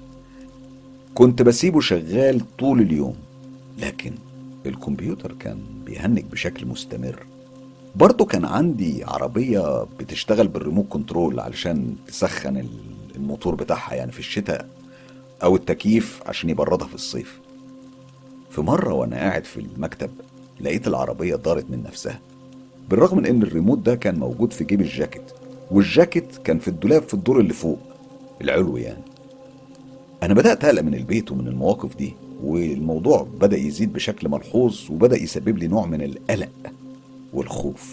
كنت بسيبه شغال طول اليوم لكن الكمبيوتر كان بيهنج بشكل مستمر برضه كان عندي عربية بتشتغل بالريموت كنترول علشان تسخن الموتور بتاعها يعني في الشتاء أو التكييف عشان يبردها في الصيف في مرة وأنا قاعد في المكتب لقيت العربية دارت من نفسها بالرغم من إن الريموت ده كان موجود في جيب الجاكيت والجاكيت كان في الدولاب في الدور اللي فوق العلوي يعني أنا بدأت أقلق من البيت ومن المواقف دي والموضوع بدأ يزيد بشكل ملحوظ وبدأ يسبب لي نوع من القلق والخوف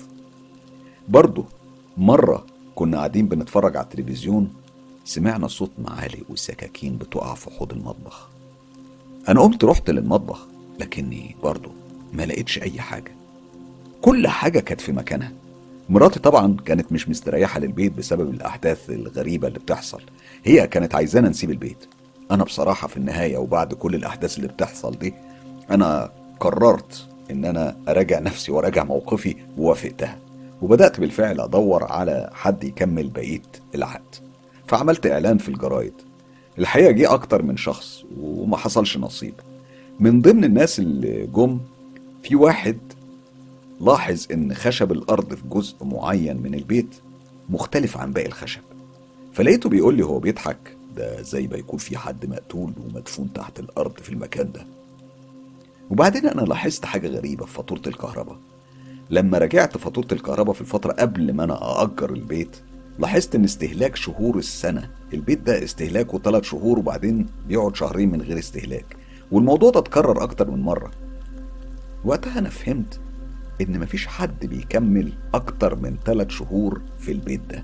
برضه مرة كنا قاعدين بنتفرج على التلفزيون سمعنا صوت معالق وسكاكين بتقع في حوض المطبخ أنا قمت رحت للمطبخ لكني برضه ما لقيتش أي حاجة كل حاجة كانت في مكانها مراتي طبعا كانت مش مستريحة للبيت بسبب الأحداث الغريبة اللي بتحصل هي كانت عايزانا نسيب البيت أنا بصراحة في النهاية وبعد كل الأحداث اللي بتحصل دي أنا قررت ان انا اراجع نفسي وراجع موقفي ووافقتها وبدات بالفعل ادور على حد يكمل بقيه العقد فعملت اعلان في الجرايد الحقيقه جه اكتر من شخص وما حصلش نصيب من ضمن الناس اللي جم في واحد لاحظ ان خشب الارض في جزء معين من البيت مختلف عن باقي الخشب فلقيته بيقول لي هو بيضحك ده زي ما يكون في حد مقتول ومدفون تحت الارض في المكان ده وبعدين انا لاحظت حاجه غريبه في فاتوره الكهرباء لما رجعت فاتوره الكهرباء في الفتره قبل ما انا ااجر البيت لاحظت ان استهلاك شهور السنه البيت ده استهلاكه ثلاث شهور وبعدين بيقعد شهرين من غير استهلاك والموضوع ده اتكرر اكتر من مره وقتها انا فهمت ان مفيش حد بيكمل اكتر من ثلاث شهور في البيت ده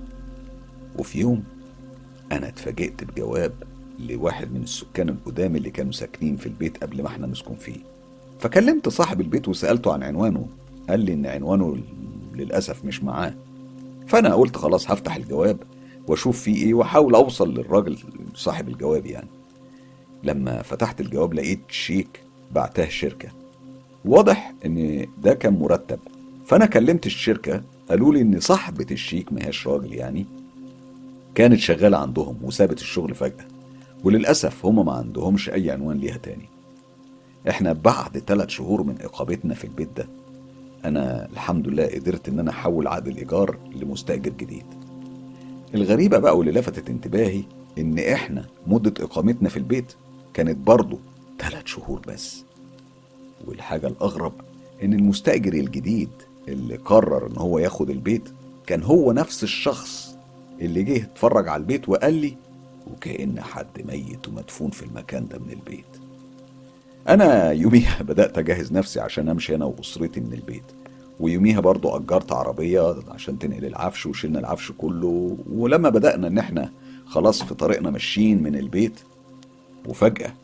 وفي يوم انا اتفاجئت بجواب لواحد من السكان القدام اللي كانوا ساكنين في البيت قبل ما احنا نسكن فيه فكلمت صاحب البيت وسألته عن عنوانه قال لي ان عنوانه للأسف مش معاه فأنا قلت خلاص هفتح الجواب واشوف فيه ايه واحاول اوصل للراجل صاحب الجواب يعني لما فتحت الجواب لقيت شيك بعتها الشركة واضح ان ده كان مرتب فانا كلمت الشركة قالوا لي ان صاحبة الشيك ما هياش راجل يعني كانت شغالة عندهم وسابت الشغل فجأة وللأسف هما ما عندهمش أي عنوان ليها تاني احنا بعد ثلاث شهور من إقامتنا في البيت ده أنا الحمد لله قدرت إن أنا أحول عقد الإيجار لمستأجر جديد الغريبة بقى واللي لفتت انتباهي إن إحنا مدة إقامتنا في البيت كانت برضه ثلاث شهور بس والحاجة الأغرب إن المستأجر الجديد اللي قرر إن هو ياخد البيت كان هو نفس الشخص اللي جه اتفرج على البيت وقال لي وكأن حد ميت ومدفون في المكان ده من البيت أنا يوميها بدأت أجهز نفسي عشان أمشي أنا وأسرتي من البيت ويوميها برضو أجرت عربية عشان تنقل العفش وشلنا العفش كله ولما بدأنا إن إحنا خلاص في طريقنا ماشيين من البيت وفجأة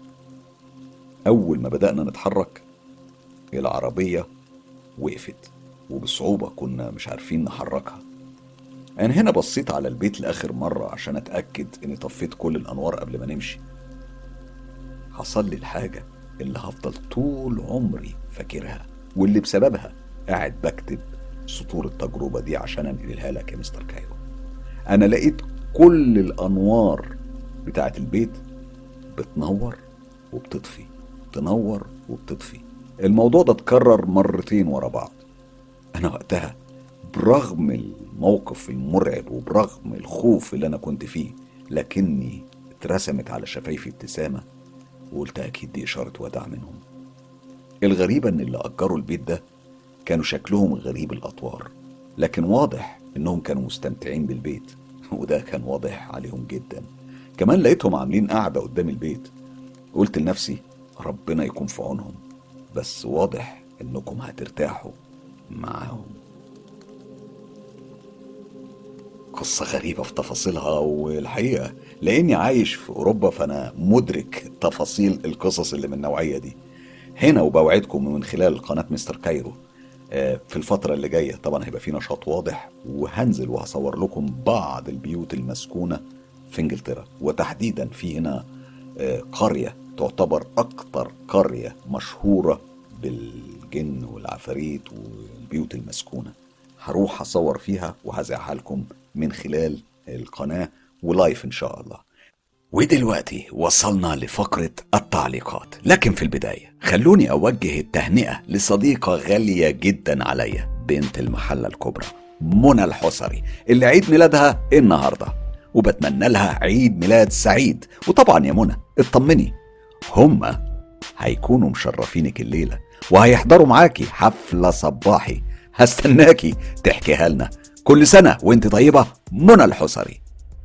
أول ما بدأنا نتحرك العربية وقفت وبصعوبة كنا مش عارفين نحركها أنا هنا بصيت على البيت لآخر مرة عشان أتأكد إني طفيت كل الأنوار قبل ما نمشي حصل لي الحاجة اللي هفضل طول عمري فاكرها واللي بسببها قاعد بكتب سطور التجربة دي عشان أنقلها لك يا مستر كايرو أنا لقيت كل الأنوار بتاعت البيت بتنور وبتطفي تنور وبتطفي الموضوع ده اتكرر مرتين ورا بعض أنا وقتها برغم الموقف المرعب وبرغم الخوف اللي أنا كنت فيه لكني اترسمت على شفايفي ابتسامة وقلت أكيد دي إشارة وداع منهم الغريبة إن اللي أجروا البيت ده كانوا شكلهم غريب الأطوار لكن واضح إنهم كانوا مستمتعين بالبيت وده كان واضح عليهم جدا كمان لقيتهم عاملين قاعدة قدام البيت قلت لنفسي ربنا يكون في عونهم بس واضح إنكم هترتاحوا معاهم قصة غريبة في تفاصيلها والحقيقة لأني عايش في أوروبا فأنا مدرك تفاصيل القصص اللي من النوعية دي هنا وبوعدكم من خلال قناة مستر كايرو آه، في الفترة اللي جاية طبعا هيبقى في نشاط واضح وهنزل وهصور لكم بعض البيوت المسكونة في انجلترا وتحديدا في هنا آه، قرية تعتبر أكتر قرية مشهورة بالجن والعفاريت والبيوت المسكونة هروح أصور فيها وهذاعها لكم من خلال القناة ولايف إن شاء الله ودلوقتي وصلنا لفقرة التعليقات لكن في البداية خلوني أوجه التهنئة لصديقة غالية جدا عليا بنت المحلة الكبرى منى الحصري اللي عيد ميلادها النهاردة وبتمنى لها عيد ميلاد سعيد وطبعا يا منى اطمني هما هيكونوا مشرفينك الليلة وهيحضروا معاكي حفلة صباحي هستناكي تحكيها لنا كل سنة وانت طيبة منى الحصري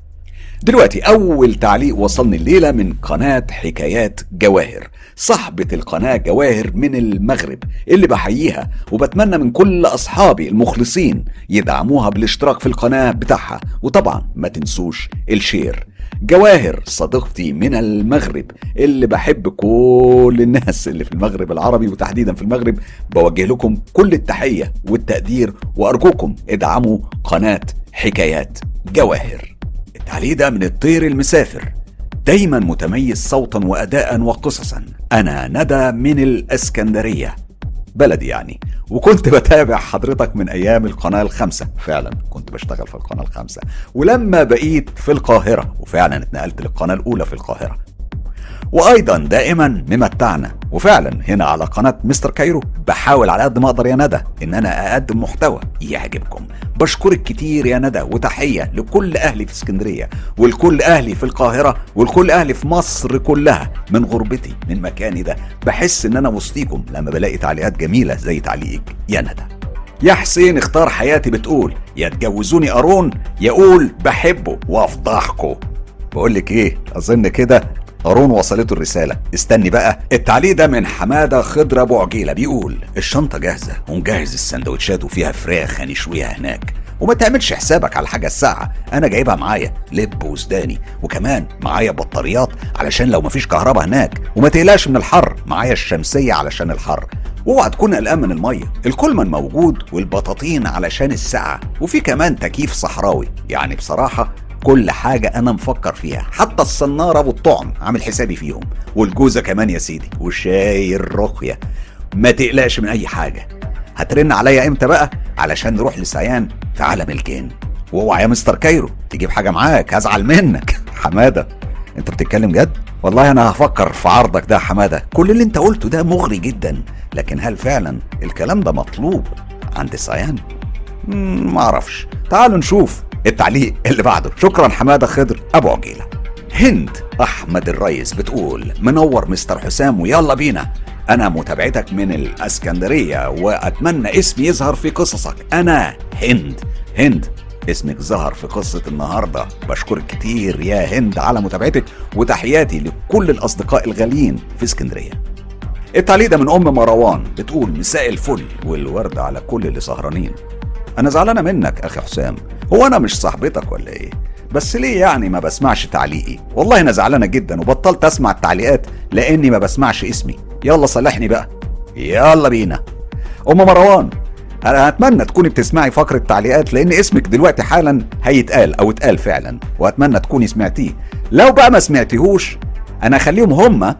دلوقتي أول تعليق وصلني الليلة من قناة حكايات جواهر صاحبة القناة جواهر من المغرب اللي بحييها وبتمنى من كل أصحابي المخلصين يدعموها بالاشتراك في القناة بتاعها وطبعا ما تنسوش الشير جواهر صديقتي من المغرب اللي بحب كل الناس اللي في المغرب العربي وتحديدا في المغرب بوجه لكم كل التحية والتقدير وأرجوكم ادعموا قناة حكايات جواهر التعليق ده من الطير المسافر دايما متميز صوتا وأداء وقصصا أنا ندى من الإسكندرية بلدي يعني وكنت بتابع حضرتك من ايام القناه الخامسه فعلا كنت بشتغل في القناه الخامسه ولما بقيت في القاهره وفعلا اتنقلت للقناه الاولى في القاهره وايضا دائما ممتعنا وفعلا هنا على قناه مستر كايرو بحاول على قد ما اقدر يا ندى ان انا اقدم محتوى يعجبكم بشكرك كتير يا ندى وتحيه لكل اهلي في اسكندريه ولكل اهلي في القاهره ولكل اهلي في مصر كلها من غربتي من مكاني ده بحس ان انا وسطيكم لما بلاقي تعليقات جميله زي تعليقك يا ندى يا حسين اختار حياتي بتقول يا تجوزوني قارون يقول بحبه وافضحكم بقول لك ايه اظن كده قارون وصلته الرسالة استني بقى التعليق ده من حمادة خضر أبو عجيلة بيقول الشنطة جاهزة ومجهز السندوتشات وفيها فراخ هنشويها هناك وما تعملش حسابك على الحاجة الساعة أنا جايبها معايا لب وسداني وكمان معايا بطاريات علشان لو مفيش كهرباء هناك وما تقلقش من الحر معايا الشمسية علشان الحر واوعى تكون قلقان من الميه الكولمان موجود والبطاطين علشان السقعه وفي كمان تكييف صحراوي يعني بصراحه كل حاجة أنا مفكر فيها حتى الصنارة والطعم عامل حسابي فيهم والجوزة كمان يا سيدي والشاي الرقية ما تقلقش من أي حاجة هترن عليا امتى بقى علشان نروح لسعيان في عالم الجن واوعى يا مستر كايرو تجيب حاجة معاك هزعل منك حمادة انت بتتكلم جد والله انا هفكر في عرضك ده يا حماده كل اللي انت قلته ده مغري جدا لكن هل فعلا الكلام ده مطلوب عند سعيان مم، معرفش تعالوا نشوف التعليق اللي بعده شكرا حماده خضر ابو عجيله هند احمد الريس بتقول منور مستر حسام ويلا بينا انا متابعتك من الاسكندريه واتمنى اسمي يظهر في قصصك انا هند هند اسمك ظهر في قصة النهاردة بشكرك كتير يا هند على متابعتك وتحياتي لكل الأصدقاء الغاليين في اسكندرية التعليق ده من أم مروان بتقول مساء الفل والورد على كل اللي سهرانين أنا زعلانة منك أخي حسام هو أنا مش صاحبتك ولا إيه بس ليه يعني ما بسمعش تعليقي والله أنا زعلانة جدا وبطلت أسمع التعليقات لأني ما بسمعش اسمي يلا صلحني بقى يلا بينا أم مروان انا اتمنى تكوني بتسمعي فقره تعليقات لان اسمك دلوقتي حالا هيتقال او اتقال فعلا واتمنى تكوني سمعتيه لو بقى ما سمعتيهوش انا اخليهم هما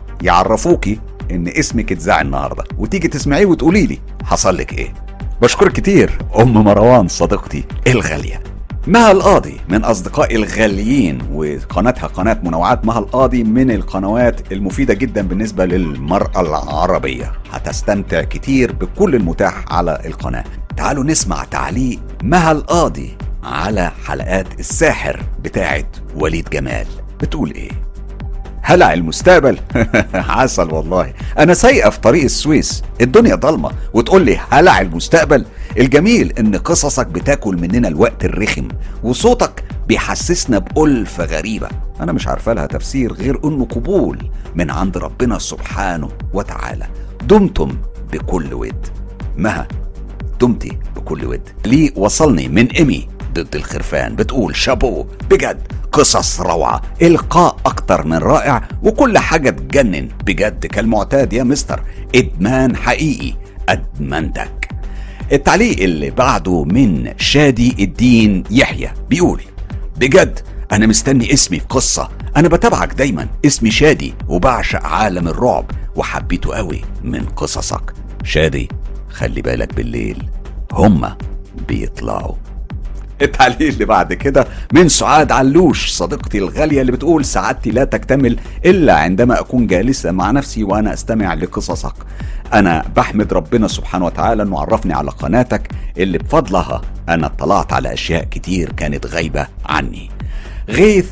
يعرفوكي ان اسمك اتذاع النهارده وتيجي تسمعيه وتقولي لي حصل لك ايه بشكرك كتير ام مروان صديقتي الغاليه مها القاضي من اصدقائي الغاليين وقناتها قناه منوعات مها القاضي من القنوات المفيده جدا بالنسبه للمراه العربيه هتستمتع كتير بكل المتاح على القناه تعالوا نسمع تعليق مها القاضي على حلقات الساحر بتاعت وليد جمال بتقول ايه هلع المستقبل عسل والله انا سايقه في طريق السويس الدنيا ضلمه وتقول لي هلع المستقبل الجميل ان قصصك بتاكل مننا الوقت الرخم وصوتك بيحسسنا بألفة غريبة أنا مش عارفة لها تفسير غير إنه قبول من عند ربنا سبحانه وتعالى دمتم بكل ود مها دمتي بكل ود ليه وصلني من إيمي ضد الخرفان بتقول شابو بجد قصص روعة إلقاء أكتر من رائع وكل حاجة تجنن بجد كالمعتاد يا مستر إدمان حقيقي أدمنتك التعليق اللي بعده من شادي الدين يحيى بيقول بجد أنا مستني اسمي في قصة أنا بتابعك دايما اسمي شادي وبعشق عالم الرعب وحبيته قوي من قصصك شادي خلي بالك بالليل هما بيطلعوا التعليق اللي بعد كده من سعاد علوش صديقتي الغالية اللي بتقول سعادتي لا تكتمل إلا عندما أكون جالسة مع نفسي وأنا أستمع لقصصك أنا بحمد ربنا سبحانه وتعالى أنه عرفني على قناتك اللي بفضلها أنا اطلعت على أشياء كتير كانت غايبة عني غيث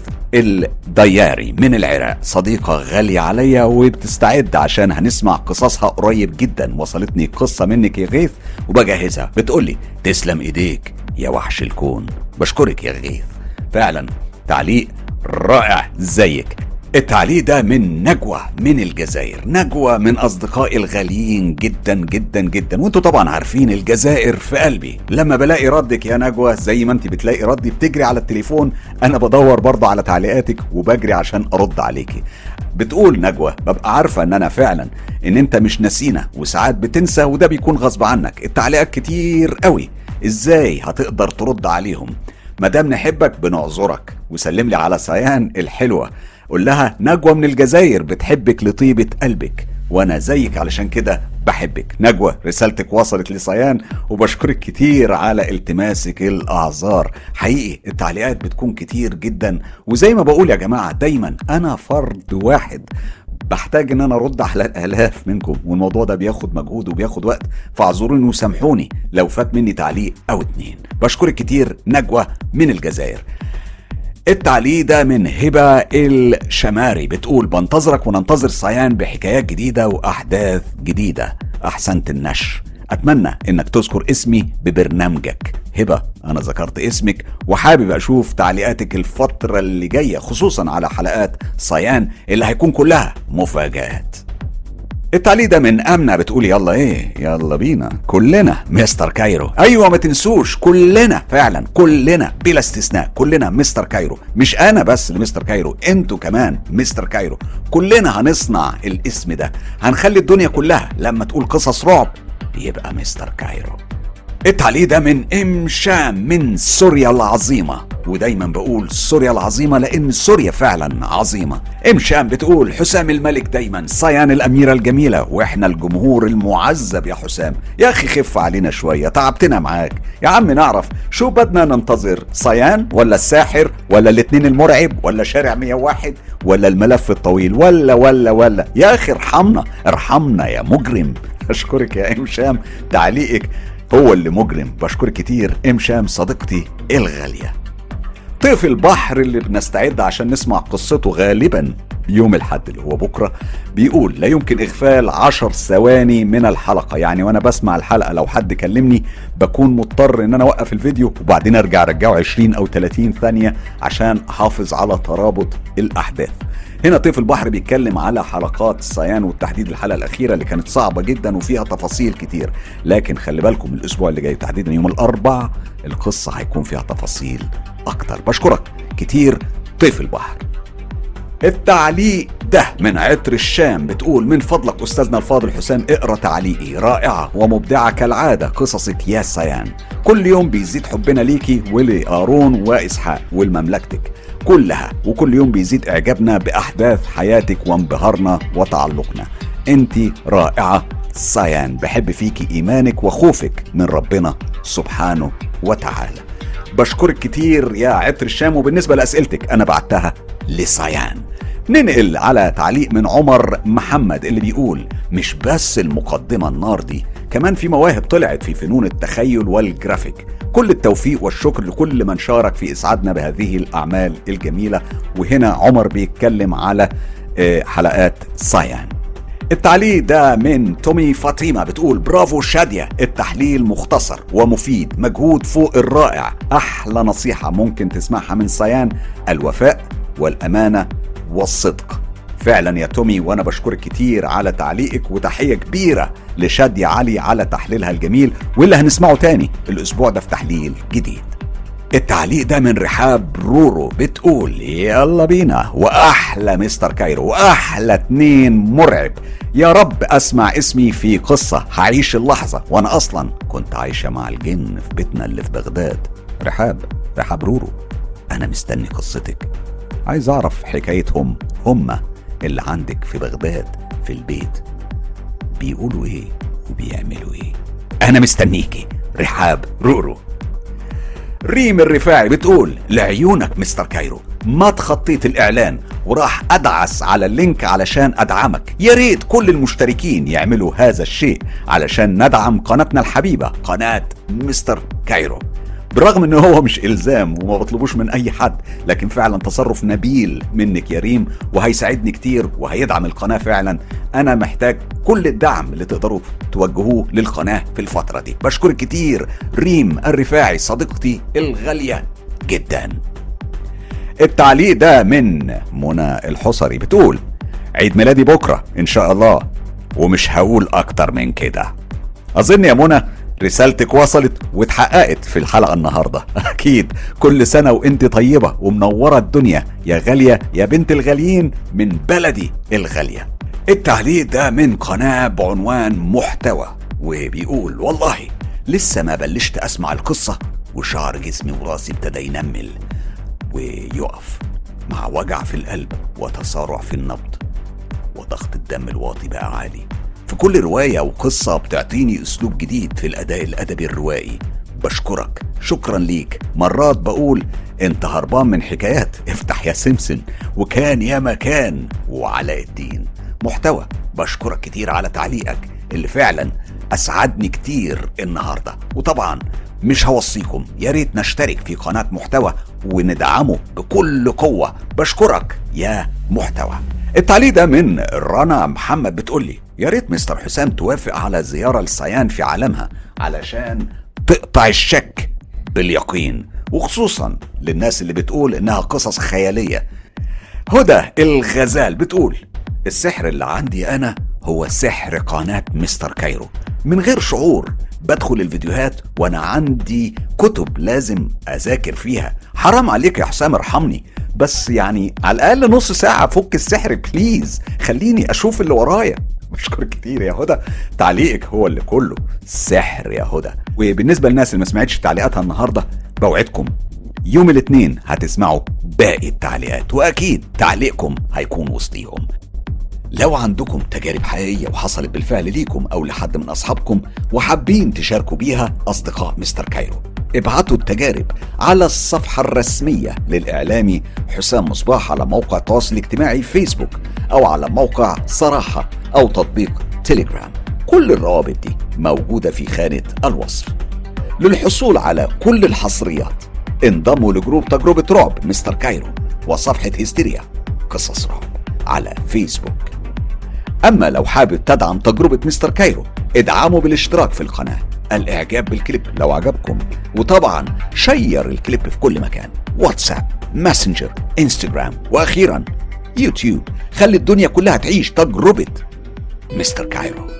الدياري من العراق صديقة غالية عليا وبتستعد عشان هنسمع قصصها قريب جدا وصلتني قصة منك يا غيث وبجهزها بتقولي تسلم ايديك يا وحش الكون بشكرك يا غيث فعلا تعليق رائع زيك التعليق ده من نجوى من الجزائر نجوى من أصدقائي الغاليين جدا جدا جدا وانتوا طبعا عارفين الجزائر في قلبي لما بلاقي ردك يا نجوى زي ما انت بتلاقي ردي بتجري على التليفون انا بدور برضه على تعليقاتك وبجري عشان ارد عليكي بتقول نجوى ببقى عارفة ان انا فعلا ان انت مش نسينا وساعات بتنسى وده بيكون غصب عنك التعليقات كتير قوي ازاي هتقدر ترد عليهم مادام نحبك بنعذرك وسلم لي على سيان الحلوه قول لها نجوى من الجزائر بتحبك لطيبة قلبك وانا زيك علشان كده بحبك نجوى رسالتك وصلت لصيان وبشكرك كتير على التماسك الاعذار حقيقي التعليقات بتكون كتير جدا وزي ما بقول يا جماعة دايما انا فرد واحد بحتاج ان انا ارد على الالاف منكم والموضوع ده بياخد مجهود وبياخد وقت فاعذروني وسامحوني لو فات مني تعليق او اتنين بشكرك كتير نجوى من الجزائر التعليق ده من هبة الشماري بتقول بنتظرك وننتظر صيان بحكايات جديدة وأحداث جديدة أحسنت النشر أتمنى إنك تذكر اسمي ببرنامجك هبة أنا ذكرت اسمك وحابب أشوف تعليقاتك الفترة اللي جاية خصوصا على حلقات صيان اللي هيكون كلها مفاجآت التعليق ده من امنه بتقول يلا ايه يلا بينا كلنا مستر كايرو ايوه ما تنسوش كلنا فعلا كلنا بلا استثناء كلنا مستر كايرو مش انا بس اللي مستر كايرو انتوا كمان مستر كايرو كلنا هنصنع الاسم ده هنخلي الدنيا كلها لما تقول قصص رعب يبقى مستر كايرو التعليق ده من ام شام من سوريا العظيمه ودايما بقول سوريا العظيمه لان سوريا فعلا عظيمه ام شام بتقول حسام الملك دايما صيان الاميره الجميله واحنا الجمهور المعذب يا حسام يا اخي خف علينا شويه تعبتنا معاك يا عم نعرف شو بدنا ننتظر صيان ولا الساحر ولا الاتنين المرعب ولا شارع 101 ولا الملف الطويل ولا ولا ولا يا اخي ارحمنا ارحمنا يا مجرم اشكرك يا ام شام تعليقك هو اللي مجرم بشكرك كتير ام شام صديقتي الغاليه طيف البحر اللي بنستعد عشان نسمع قصته غالبا يوم الحد اللي هو بكره بيقول لا يمكن اغفال عشر ثواني من الحلقه يعني وانا بسمع الحلقه لو حد كلمني بكون مضطر ان انا اوقف الفيديو وبعدين ارجع ارجعه 20 او 30 ثانيه عشان احافظ على ترابط الاحداث هنا طيف البحر بيتكلم على حلقات الصيان والتحديد الحلقه الاخيره اللي كانت صعبه جدا وفيها تفاصيل كتير لكن خلي بالكم الاسبوع اللي جاي تحديدا يوم الاربع القصه هيكون فيها تفاصيل اكتر بشكرك كتير طيف البحر التعليق ده من عطر الشام بتقول من فضلك استاذنا الفاضل حسام اقرا تعليقي رائعه ومبدعه كالعاده قصصك يا سيان كل يوم بيزيد حبنا ليكي ولقارون واسحاق ولمملكتك كلها وكل يوم بيزيد اعجابنا باحداث حياتك وانبهارنا وتعلقنا انت رائعه سيان بحب فيكي ايمانك وخوفك من ربنا سبحانه وتعالى بشكرك كتير يا عطر الشام وبالنسبه لاسئلتك انا بعتها لصيان ننقل على تعليق من عمر محمد اللي بيقول مش بس المقدمة النار دي كمان في مواهب طلعت في فنون التخيل والجرافيك كل التوفيق والشكر لكل من شارك في إسعادنا بهذه الأعمال الجميلة وهنا عمر بيتكلم على آه، حلقات سايان التعليق ده من تومي فاطمة بتقول برافو شادية التحليل مختصر ومفيد مجهود فوق الرائع أحلى نصيحة ممكن تسمعها من سيان الوفاء والأمانة والصدق فعلا يا تومي وانا بشكرك كتير على تعليقك وتحيه كبيره لشادية علي على تحليلها الجميل واللي هنسمعه تاني الاسبوع ده في تحليل جديد التعليق ده من رحاب رورو بتقول يلا بينا واحلى مستر كايرو واحلى اتنين مرعب يا رب اسمع اسمي في قصه هعيش اللحظه وانا اصلا كنت عايشه مع الجن في بيتنا اللي في بغداد رحاب رحاب رورو انا مستني قصتك عايز اعرف حكايتهم هما اللي عندك في بغداد في البيت بيقولوا ايه وبيعملوا ايه انا مستنيكي رحاب رورو ريم الرفاعي بتقول لعيونك مستر كايرو ما تخطيت الاعلان وراح ادعس على اللينك علشان ادعمك يا ريت كل المشتركين يعملوا هذا الشيء علشان ندعم قناتنا الحبيبه قناه مستر كايرو بالرغم ان هو مش الزام وما بطلبوش من اي حد لكن فعلا تصرف نبيل منك يا ريم وهيساعدني كتير وهيدعم القناه فعلا انا محتاج كل الدعم اللي تقدروا توجهوه للقناه في الفتره دي بشكرك كتير ريم الرفاعي صديقتي الغاليه جدا التعليق ده من منى الحصري بتقول عيد ميلادي بكره ان شاء الله ومش هقول اكتر من كده اظن يا منى رسالتك وصلت واتحققت في الحلقه النهارده اكيد كل سنه وانت طيبه ومنوره الدنيا يا غاليه يا بنت الغاليين من بلدي الغاليه التعليق ده من قناه بعنوان محتوى وبيقول والله لسه ما بلشت اسمع القصه وشعر جسمي وراسي ابتدى ينمل ويقف مع وجع في القلب وتسارع في النبض وضغط الدم الواطي بقى عالي في كل رواية وقصة بتعطيني أسلوب جديد في الأداء الأدبي الروائي بشكرك شكرا ليك مرات بقول انت هربان من حكايات افتح يا سمسم وكان يا مكان وعلاء الدين محتوى بشكرك كتير على تعليقك اللي فعلا اسعدني كتير النهارده وطبعا مش هوصيكم يا ريت نشترك في قناه محتوى وندعمه بكل قوه بشكرك يا محتوى التعليق ده من رنا محمد بتقولي يا ريت مستر حسام توافق على زيارة للصيان في عالمها علشان تقطع الشك باليقين وخصوصا للناس اللي بتقول انها قصص خيالية هدى الغزال بتقول السحر اللي عندي انا هو سحر قناة مستر كايرو من غير شعور بدخل الفيديوهات وانا عندي كتب لازم اذاكر فيها حرام عليك يا حسام ارحمني بس يعني على الاقل نص ساعه فك السحر بليز خليني اشوف اللي ورايا بشكرك كتير يا هدى تعليقك هو اللي كله سحر يا هدى وبالنسبه للناس اللي ما سمعتش تعليقاتها النهارده بوعدكم يوم الاثنين هتسمعوا باقي التعليقات واكيد تعليقكم هيكون وسطيهم لو عندكم تجارب حقيقية وحصلت بالفعل ليكم أو لحد من أصحابكم وحابين تشاركوا بيها أصدقاء مستر كايرو ابعتوا التجارب على الصفحة الرسمية للإعلامي حسام مصباح على موقع التواصل الاجتماعي فيسبوك أو على موقع صراحة أو تطبيق تيليجرام كل الروابط دي موجودة في خانة الوصف للحصول على كل الحصريات انضموا لجروب تجربة رعب مستر كايرو وصفحة هستيريا قصص رعب على فيسبوك أما لو حابب تدعم تجربة مستر كايرو ادعموا بالاشتراك في القناة الاعجاب بالكليب لو عجبكم وطبعا شير الكليب في كل مكان واتساب ماسنجر انستجرام واخيرا يوتيوب خلي الدنيا كلها تعيش تجربة مستر كايرو